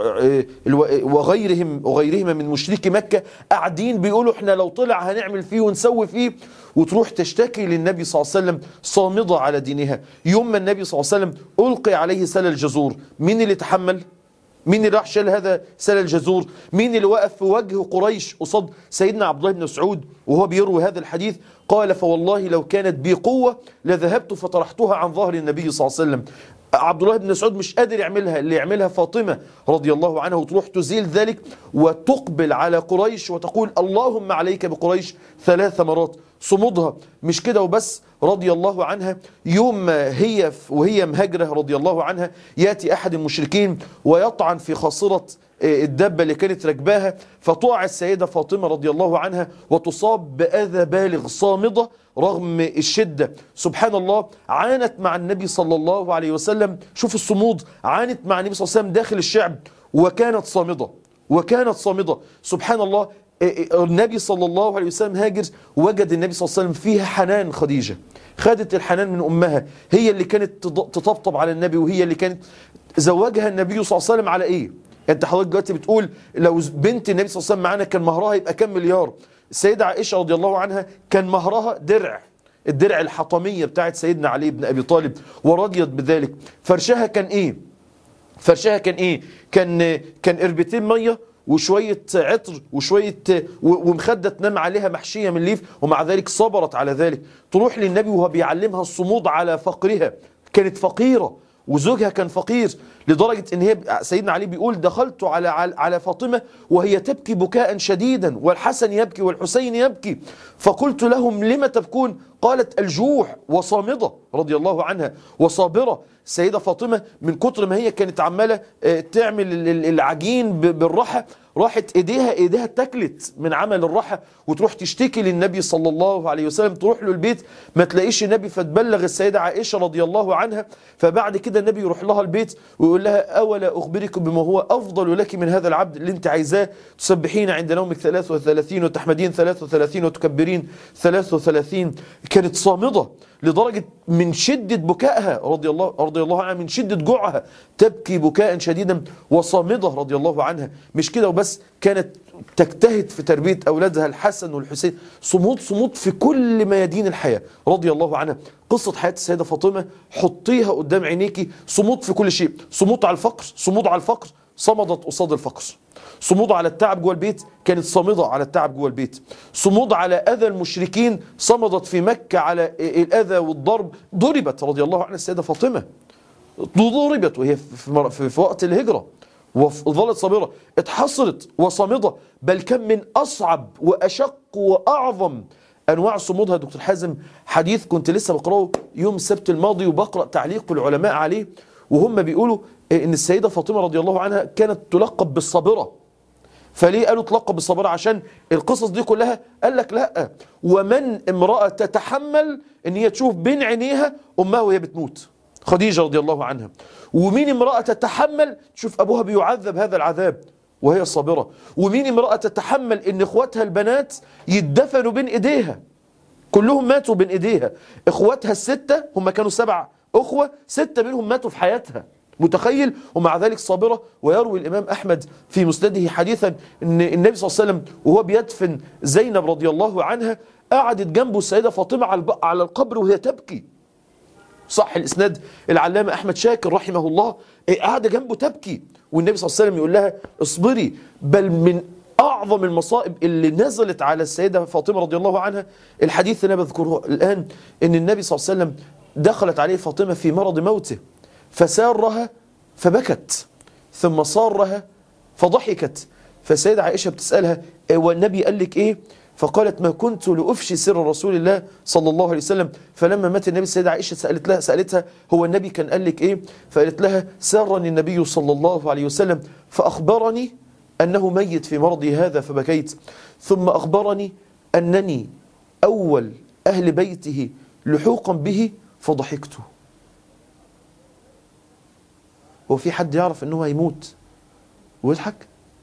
وغيرهم وغيرهما من مشركي مكة قاعدين بيقولوا احنا لو طلع هنعمل فيه ونسوي فيه وتروح تشتكي للنبي صلى الله عليه وسلم صامدة على دينها يوم ما النبي صلى الله عليه وسلم ألقي عليه سل الجزور مين اللي تحمل؟ مين اللي راح شال هذا سل الجزور مين اللي وقف في وجه قريش قصاد سيدنا عبد الله بن مسعود وهو بيروي هذا الحديث قال فوالله لو كانت بي قوة لذهبت فطرحتها عن ظهر النبي صلى الله عليه وسلم عبد الله بن مسعود مش قادر يعملها اللي يعملها فاطمة رضي الله عنها وتروح تزيل ذلك وتقبل على قريش وتقول اللهم عليك بقريش ثلاث مرات صمودها مش كده وبس رضي الله عنها يوم ما هي وهي مهاجرة رضي الله عنها يأتي أحد المشركين ويطعن في خاصرة الدابة اللي كانت راكباها فتقع السيدة فاطمة رضي الله عنها وتصاب بأذى بالغ صامدة رغم الشدة سبحان الله عانت مع النبي صلى الله عليه وسلم شوف الصمود عانت مع النبي صلى الله عليه وسلم داخل الشعب وكانت صامدة وكانت صامدة سبحان الله النبي صلى الله عليه وسلم هاجر وجد النبي صلى الله عليه وسلم فيها حنان خديجة خدت الحنان من أمها هي اللي كانت تطبطب على النبي وهي اللي كانت زوجها النبي صلى الله عليه وسلم على إيه انت حضرتك دلوقتي بتقول لو بنت النبي صلى الله عليه وسلم معانا كان مهرها يبقى كام مليار السيدة عائشة رضي الله عنها كان مهرها درع الدرع الحطمية بتاعت سيدنا علي بن أبي طالب ورضيت بذلك فرشها كان إيه فرشها كان ايه كان كان قربتين ميه وشويه عطر وشويه و- ومخده تنام عليها محشيه من ليف ومع ذلك صبرت على ذلك تروح للنبي وهو بيعلمها الصمود على فقرها كانت فقيره وزوجها كان فقير لدرجه ان هي سيدنا علي بيقول دخلت على على على فاطمه وهي تبكي بكاء شديدا والحسن يبكي والحسين يبكي فقلت لهم لم تبكون قالت الجوع وصامده رضي الله عنها وصابره السيده فاطمه من كتر ما هي كانت عماله آه، تعمل ال- ال- العجين ب- بالراحه راحت ايديها ايديها اتاكلت من عمل الراحه وتروح تشتكي للنبي صلى الله عليه وسلم تروح له البيت ما تلاقيش النبي فتبلغ السيده عائشه رضي الله عنها فبعد كده النبي يروح لها البيت ويقول لها اولا اخبرك بما هو افضل لك من هذا العبد اللي انت عايزاه تسبحين عند نومك 33 وتحمدين 33 وتكبرين 33 كانت صامده لدرجه من شده بكائها رضي الله رضي الله عنها من شده جوعها تبكي بكاء شديدا وصامده رضي الله عنها مش كده وبس كانت تجتهد في تربيه اولادها الحسن والحسين صمود صمود في كل ميادين الحياه رضي الله عنها قصه حياه السيده فاطمه حطيها قدام عينيكي صمود في كل شيء صمود على الفقر صمود على الفقر صمدت قصاد الفقر صمود على التعب جوه البيت كانت صامده على التعب جوه البيت صمود على اذى المشركين صمدت في مكه على الاذى والضرب ضربت رضي الله عنها السيده فاطمه ضربت وهي في, مر- في, في وقت الهجره وظلت صابره اتحصرت وصامده بل كان من اصعب واشق واعظم انواع صمودها يا دكتور حازم حديث كنت لسه بقراه يوم السبت الماضي وبقرا تعليق العلماء عليه وهم بيقولوا ان السيده فاطمه رضي الله عنها كانت تلقب بالصابره فليه قالوا تلقب بالصابره عشان القصص دي كلها قال لك لا ومن امراه تتحمل ان هي تشوف بين عينيها امها وهي بتموت خديجه رضي الله عنها ومين امراه تتحمل تشوف ابوها بيعذب هذا العذاب وهي صابره ومين امراه تتحمل ان اخواتها البنات يدفنوا بين ايديها كلهم ماتوا بين ايديها اخواتها الستة هم كانوا سبع اخوة ستة منهم ماتوا في حياتها متخيل ومع ذلك صابرة ويروي الإمام أحمد في مسنده حديثا أن النبي صلى الله عليه وسلم وهو بيدفن زينب رضي الله عنها قعدت جنبه السيدة فاطمة على الب- على القبر وهي تبكي صح الاسناد العلامه احمد شاكر رحمه الله إيه، قاعده جنبه تبكي والنبي صلى الله عليه وسلم يقول لها اصبري بل من اعظم المصائب اللي نزلت على السيده فاطمه رضي الله عنها الحديث اللي انا بذكره الان ان النبي صلى الله عليه وسلم دخلت عليه فاطمه في مرض موته فسارها فبكت ثم صارها فضحكت فالسيده عائشه بتسالها إيه، والنبي قال لك ايه فقالت ما كنت لأفشي سر رسول الله صلى الله عليه وسلم فلما مات النبي السيدة عائشة سألت لها سألتها هو النبي كان قال لك إيه فقالت لها سرني النبي صلى الله عليه وسلم فأخبرني أنه ميت في مرضي هذا فبكيت ثم أخبرني أنني أول أهل بيته لحوقا به فضحكت هو في حد يعرف أنه هيموت ويضحك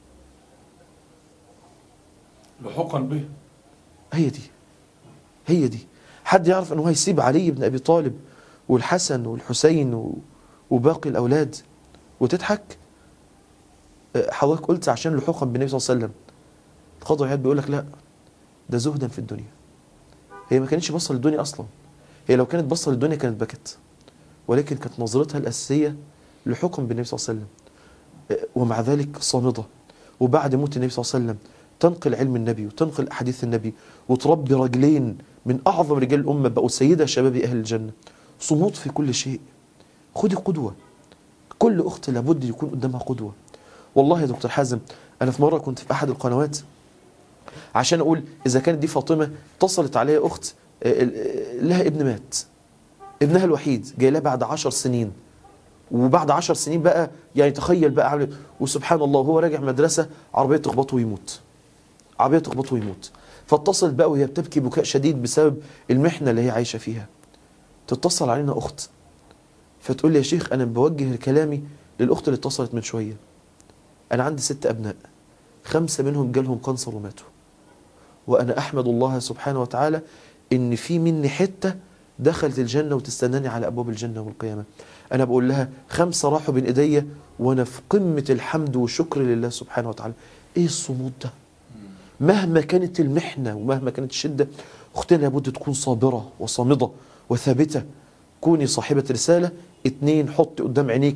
لحقا به هي دي هي دي حد يعرف انه هيسيب علي بن ابي طالب والحسن والحسين و- وباقي الاولاد وتضحك أه، حضرتك قلت عشان لحوقا بالنبي صلى الله عليه وسلم القاضي عياد بيقول لك لا ده زهدا في الدنيا هي ما كانتش باصه للدنيا اصلا هي لو كانت باصه للدنيا كانت بكت ولكن كانت نظرتها الاساسيه لحكم بالنبي صلى الله عليه وسلم أه، ومع ذلك صامده وبعد موت النبي صلى الله عليه وسلم تنقل علم النبي وتنقل احاديث النبي وتربي رجلين من اعظم رجال الامه بقوا سيده شباب اهل الجنه صمود في كل شيء خدي قدوه كل اخت لابد يكون قدامها قدوه والله يا دكتور حازم انا في مره كنت في احد القنوات عشان اقول اذا كانت دي فاطمه اتصلت عليا اخت آه، آه، لها ابن مات ابنها الوحيد جاي لها بعد عشر سنين وبعد عشر سنين بقى يعني تخيل بقى عامل وسبحان الله وهو راجع مدرسه عربيه تخبطه ويموت عربيه تخبطه ويموت فاتصلت بقى وهي بتبكي بكاء شديد بسبب المحنه اللي هي عايشه فيها تتصل علينا اخت فتقول لي يا شيخ انا بوجه كلامي للاخت اللي اتصلت من شويه انا عندي ست ابناء خمسه منهم جالهم كانسر وماتوا وانا احمد الله سبحانه وتعالى ان في مني حته دخلت الجنه وتستناني على ابواب الجنه والقيامه انا بقول لها خمسه راحوا بين ايديا وانا في قمه الحمد والشكر لله سبحانه وتعالى ايه الصمود ده مهما كانت المحنه ومهما كانت الشده اختنا لابد تكون صابره وصامده وثابته كوني صاحبه رساله اتنين حطي قدام عينيكي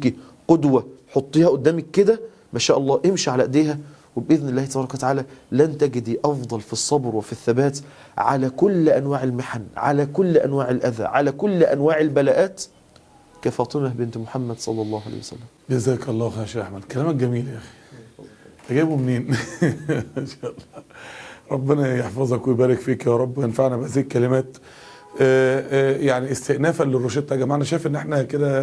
قدوة حطيها قدامك كده ما شاء الله امشي على ايديها وبإذن الله تبارك وتعالى لن تجدي أفضل في الصبر وفي الثبات على كل أنواع المحن على كل أنواع الأذى على كل أنواع البلاءات كفاطمة بنت محمد صلى الله عليه وسلم جزاك الله خير يا شيخ احمد كلامك جميل يا اخي انت جايبه منين ان شاء الله ربنا يحفظك ويبارك فيك يا رب وينفعنا بهذه الكلمات آه، آه، يعني استئنافا للروشته يا جماعه انا شايف ان احنا كده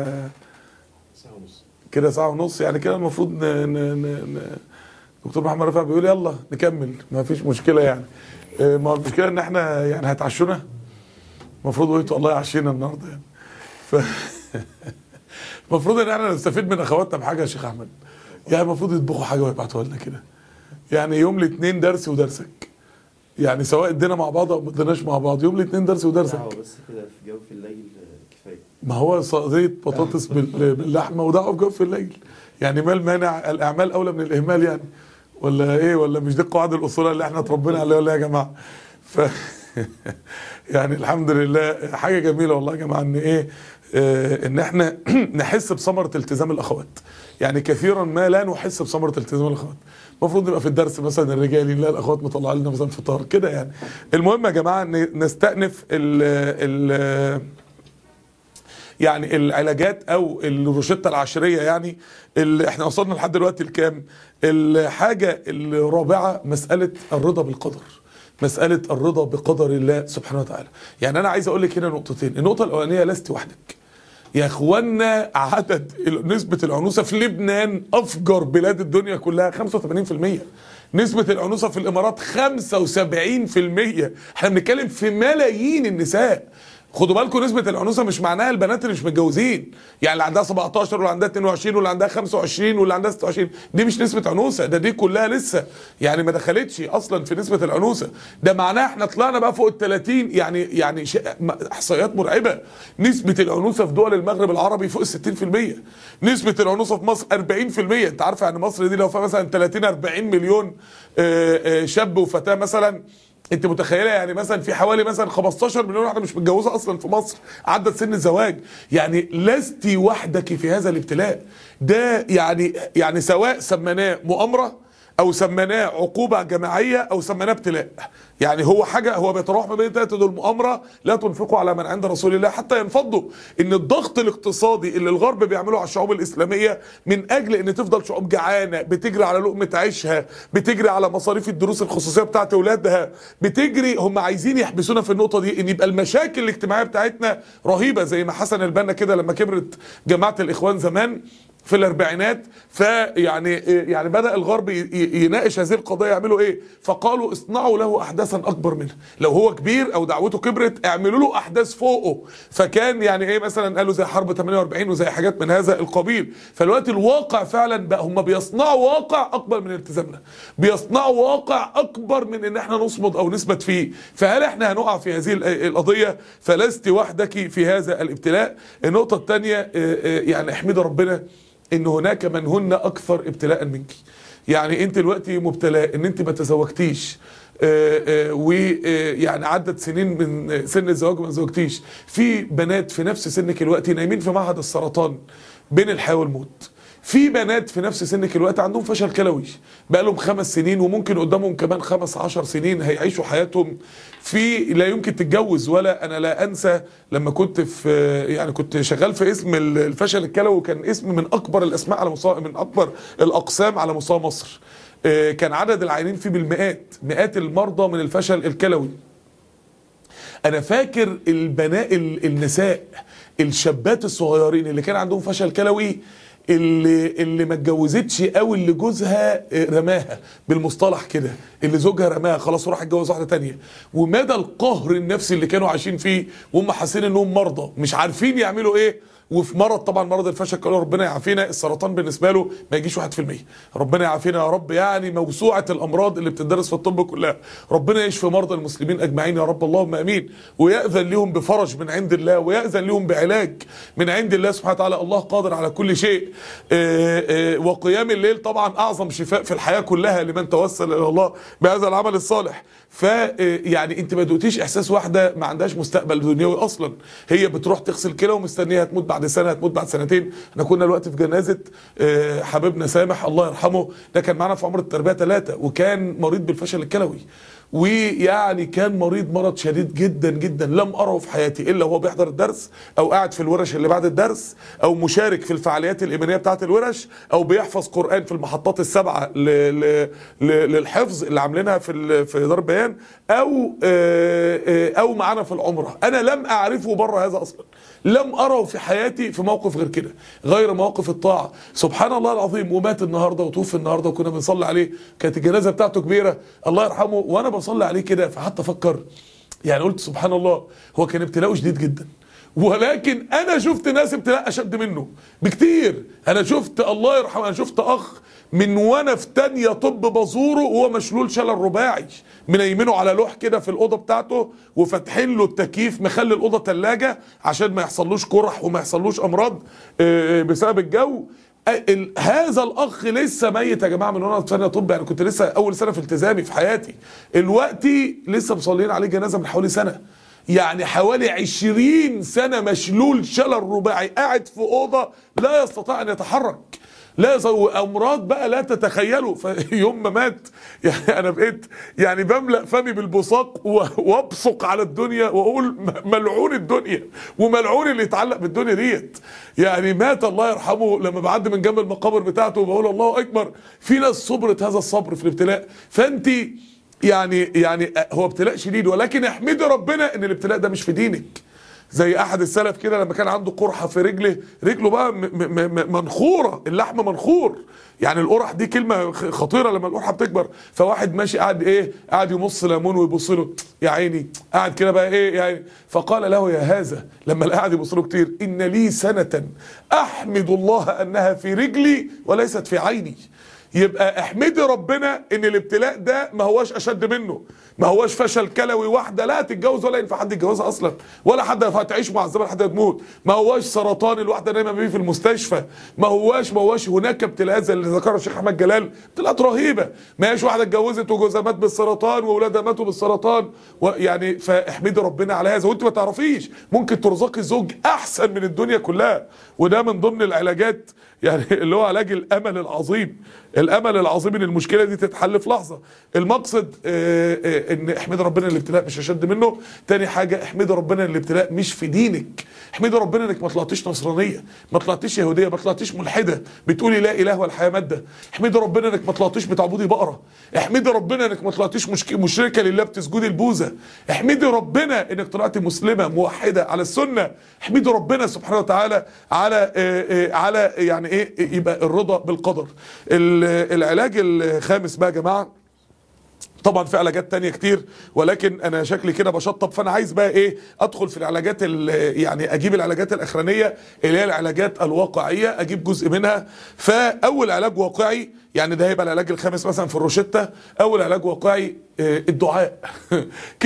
كده ساعه ونص يعني كده المفروض ن... ن... ن... ن... دكتور محمد رفاع بيقول يلا نكمل ما فيش مشكله يعني آه، ما هو المشكله ان احنا يعني هتعشونا المفروض قلت الله يعشينا النهارده يعني ف... المفروض ان احنا نستفيد من اخواتنا بحاجه يا شيخ احمد يعني المفروض يطبخوا حاجه ويبعتوها لنا كده يعني يوم الاثنين درس ودرسك يعني سواء ادينا مع بعض او ما اديناش مع بعض يوم الاثنين درس ودرسك بس كده في جو في الليل كفايه ما هو صيديه بطاطس بال- باللحمه ودعوه بجوف الليل يعني ما المانع الاعمال اولى من الاهمال يعني ولا ايه ولا مش دي القواعد الاصوليه اللي احنا اتربينا عليها ولا إيه يا جماعه ف يعني الحمد لله حاجه جميله والله يا جماعه ان ايه آه، ان احنا نحس بثمره التزام الاخوات يعني كثيرا ما لا نحس بثمره التزام الاخوات المفروض نبقى في الدرس مثلا الرجالي لا الاخوات مطلع لنا مثلا فطار كده يعني المهم يا جماعه ن- نستأنف ال ال يعني العلاجات او الروشته العشريه يعني اللي احنا وصلنا لحد دلوقتي لكام الحاجه الرابعه مساله الرضا بالقدر مساله الرضا بقدر الله سبحانه وتعالى يعني انا عايز اقول لك هنا نقطتين النقطه الاولانيه لست وحدك يا اخوانا عدد نسبة العنوسة في لبنان أفجر بلاد الدنيا كلها 85% نسبة العنوسة في الإمارات 75% احنا بنتكلم في ملايين النساء خدوا بالكم نسبة العنوسة مش معناها البنات اللي مش متجوزين يعني اللي عندها 17 واللي عندها 22 واللي عندها 25 واللي عندها 26 دي مش نسبة عنوسة ده دي كلها لسه يعني ما دخلتش اصلا في نسبة العنوسة ده معناه احنا طلعنا بقى فوق ال 30 يعني يعني شيء- م- احصائيات مرعبة نسبة العنوسة في دول المغرب العربي فوق ال 60% نسبة العنوسة في مصر 40% انت عارف يعني مصر دي لو فيها مثلا 30 40 مليون آه، آه، شاب وفتاة مثلا انت متخيله يعني مثلا في حوالي مثلا 15 مليون واحده مش متجوزه اصلا في مصر عدت سن الزواج يعني لست وحدك في هذا الابتلاء ده يعني يعني سواء سميناه مؤامره او سميناه عقوبه جماعيه او سميناه ابتلاء يعني هو حاجه هو بيتراوح ما بين الثلاثه دول مؤامره لا تنفقوا على من عند رسول الله حتى ينفضوا ان الضغط الاقتصادي اللي الغرب بيعمله على الشعوب الاسلاميه من اجل ان تفضل شعوب جعانه بتجري على لقمه عيشها بتجري على مصاريف الدروس الخصوصيه بتاعت اولادها بتجري هم عايزين يحبسونا في النقطه دي ان يبقى المشاكل الاجتماعيه بتاعتنا رهيبه زي ما حسن البنا كده لما كبرت جماعه الاخوان زمان في الاربعينات فيعني يعني بدا الغرب ي- ي- يناقش هذه القضيه يعملوا ايه فقالوا اصنعوا له احداثا اكبر منها لو هو كبير او دعوته كبرت اعملوا له احداث فوقه فكان يعني ايه مثلا قالوا زي حرب 48 وزي حاجات من هذا القبيل فالوقت الواقع فعلا بقى هم بيصنعوا واقع اكبر من التزامنا بيصنعوا واقع اكبر من ان احنا نصمد او نثبت فيه فهل احنا هنقع في هذه ال- القضيه فلست وحدك في هذا الابتلاء النقطه الثانيه يعني احمد ربنا ان هناك من هن اكثر ابتلاء منك يعني انت دلوقتي مبتلاء ان انت ما تزوجتيش ويعني عدت سنين من سن الزواج وما تزوجتيش في بنات في نفس سنك الوقت نايمين في معهد السرطان بين الحياه والموت في بنات في نفس سنك الوقت عندهم فشل كلوي بقى لهم خمس سنين وممكن قدامهم كمان خمس عشر سنين هيعيشوا حياتهم في لا يمكن تتجوز ولا انا لا انسى لما كنت في يعني كنت شغال في اسم الفشل الكلوي وكان اسم من اكبر الاسماء على مستوى من اكبر الاقسام على مستوى مصر آه، كان عدد العيانين فيه بالمئات مئات المرضى من الفشل الكلوي انا فاكر البناء ال- النساء الشابات الصغيرين اللي كان عندهم فشل كلوي اللي اللي ما اتجوزتش او اللي جوزها رماها بالمصطلح كده اللي زوجها رماها خلاص وراح اتجوز واحده تانية ومدى القهر النفسي اللي كانوا عايشين فيه وهم حاسين انهم مرضى مش عارفين يعملوا ايه وفي مرض طبعا مرض الفشل الكلوي ربنا يعافينا السرطان بالنسبه له ما يجيش 1% ربنا يعافينا يا رب يعني موسوعه الامراض اللي بتدرس في الطب كلها ربنا يشفي مرضى المسلمين اجمعين يا رب اللهم امين وياذن لهم بفرج من عند الله وياذن لهم بعلاج من عند الله سبحانه وتعالى الله قادر على كل شيء آه، آه، وقيام الليل طبعا اعظم شفاء في الحياه كلها لمن توسل الى الله بهذا العمل الصالح ف آه، يعني انت ما دوتيش احساس واحده ما عندهاش مستقبل دنيوي اصلا هي بتروح تغسل كلى ومستنيها تموت بعد بعد سنه هتموت بعد سنتين احنا كنا الوقت في جنازه آه، حبيبنا سامح الله يرحمه ده كان معانا في عمر التربيه ثلاثه وكان مريض بالفشل الكلوي ويعني كان مريض مرض شديد جدا جدا لم اره في حياتي الا وهو بيحضر الدرس او قاعد في الورش اللي بعد الدرس او مشارك في الفعاليات الايمانيه بتاعه الورش او بيحفظ قران في المحطات السبعه ل... ل... ل... للحفظ اللي عاملينها في ال... في دار بيان او آه، آه، او معانا في العمره انا لم اعرفه بره هذا اصلا لم اره في حياتي في موقف غير كده غير مواقف الطاعه سبحان الله العظيم ومات النهارده وتوفي النهارده وكنا بنصلي عليه كانت الجنازه بتاعته كبيره الله يرحمه وانا بصلي عليه كده فحتى افكر يعني قلت سبحان الله هو كان ابتلاءه شديد جدا ولكن انا شفت ناس ابتلاء اشد منه بكتير انا شفت الله يرحمه انا شفت اخ من وانا في تانية طب بزوره وهو مشلول شلل رباعي منيمينه على لوح كده في الاوضه بتاعته وفاتحين له التكييف مخلي الاوضه ثلاجه عشان ما يحصلوش قرح وما يحصلوش امراض آه، بسبب الجو آه، ال- هذا الاخ لسه ميت يا جماعه من وانا في ثانيه طب يعني كنت لسه اول سنه في التزامي في حياتي الوقتي لسه مصلين عليه جنازه من حوالي سنه يعني حوالي عشرين سنة مشلول شلل رباعي قاعد في أوضة لا يستطيع أن يتحرك لا يز- وامراض بقى لا تتخيلوا فيوم ما مات يعني انا بقيت يعني بملا فمي بالبصاق و- وابصق على الدنيا واقول م- ملعون الدنيا وملعون اللي يتعلق بالدنيا ديت يعني مات الله يرحمه لما بعدي من جنب المقابر بتاعته وبقول الله اكبر في ناس صبرت هذا الصبر في الابتلاء فانت يعني يعني هو ابتلاء شديد ولكن احمدي ربنا ان الابتلاء ده مش في دينك زي احد السلف كده لما كان عنده قرحه في رجله رجله بقى م- م- م- منخوره اللحم منخور يعني القرح دي كلمه خ- خطيره لما القرحه بتكبر فواحد ماشي قاعد ايه قاعد يمص ليمون ويبص له يا عيني قاعد كده بقى ايه يعني فقال له يا هذا لما القاعد يبص له كتير ان لي سنه احمد الله انها في رجلي وليست في عيني يبقى احمدي ربنا ان الابتلاء ده ما هواش اشد منه ما هواش فشل كلوي واحده لا تتجوز ولا ينفع حد يتجوزها اصلا ولا حد هتعيش معذبه لحد ما تموت ما هواش سرطان الواحده نايمه بيه في المستشفى ما هواش ما هواش هناك ابتلاءات زي اللي ذكرها الشيخ احمد جلال ابتلاءات رهيبه ما هيش واحده اتجوزت وجوزها مات بالسرطان واولادها ماتوا بالسرطان يعني فاحمدي ربنا على هذا وانت ما تعرفيش ممكن ترزقي زوج احسن من الدنيا كلها وده من ضمن العلاجات يعني اللي هو علاج الامل العظيم الامل العظيم ان المشكله دي تتحل في لحظه المقصد آه، آه، ان احمد ربنا ان الابتلاء مش اشد منه تاني حاجه احمد ربنا ان الابتلاء مش في دينك احمد ربنا انك ما طلعتيش نصرانيه ما طلعتيش يهوديه ما طلعتيش ملحده بتقولي لا اله والحياه ماده احمد ربنا انك ما طلعتيش بتعبدي بقره احمد ربنا انك ما طلعتيش مشك- مشركه لله بتسجدي البوذا احمدي ربنا انك طلعتي مسلمه موحده على السنه احمدي ربنا سبحانه وتعالى على آه، آه، على يعني ايه يبقى الرضا بالقدر ال- العلاج الخامس بقى يا جماعه طبعا في علاجات تانية كتير ولكن انا شكلي كده بشطب فانا عايز بقى ايه ادخل في العلاجات ال- يعني اجيب العلاجات الاخرانيه اللي هي العلاجات الواقعيه اجيب جزء منها فاول علاج واقعي يعني ده هيبقى العلاج الخامس مثلا في الروشته اول علاج واقعي آه، الدعاء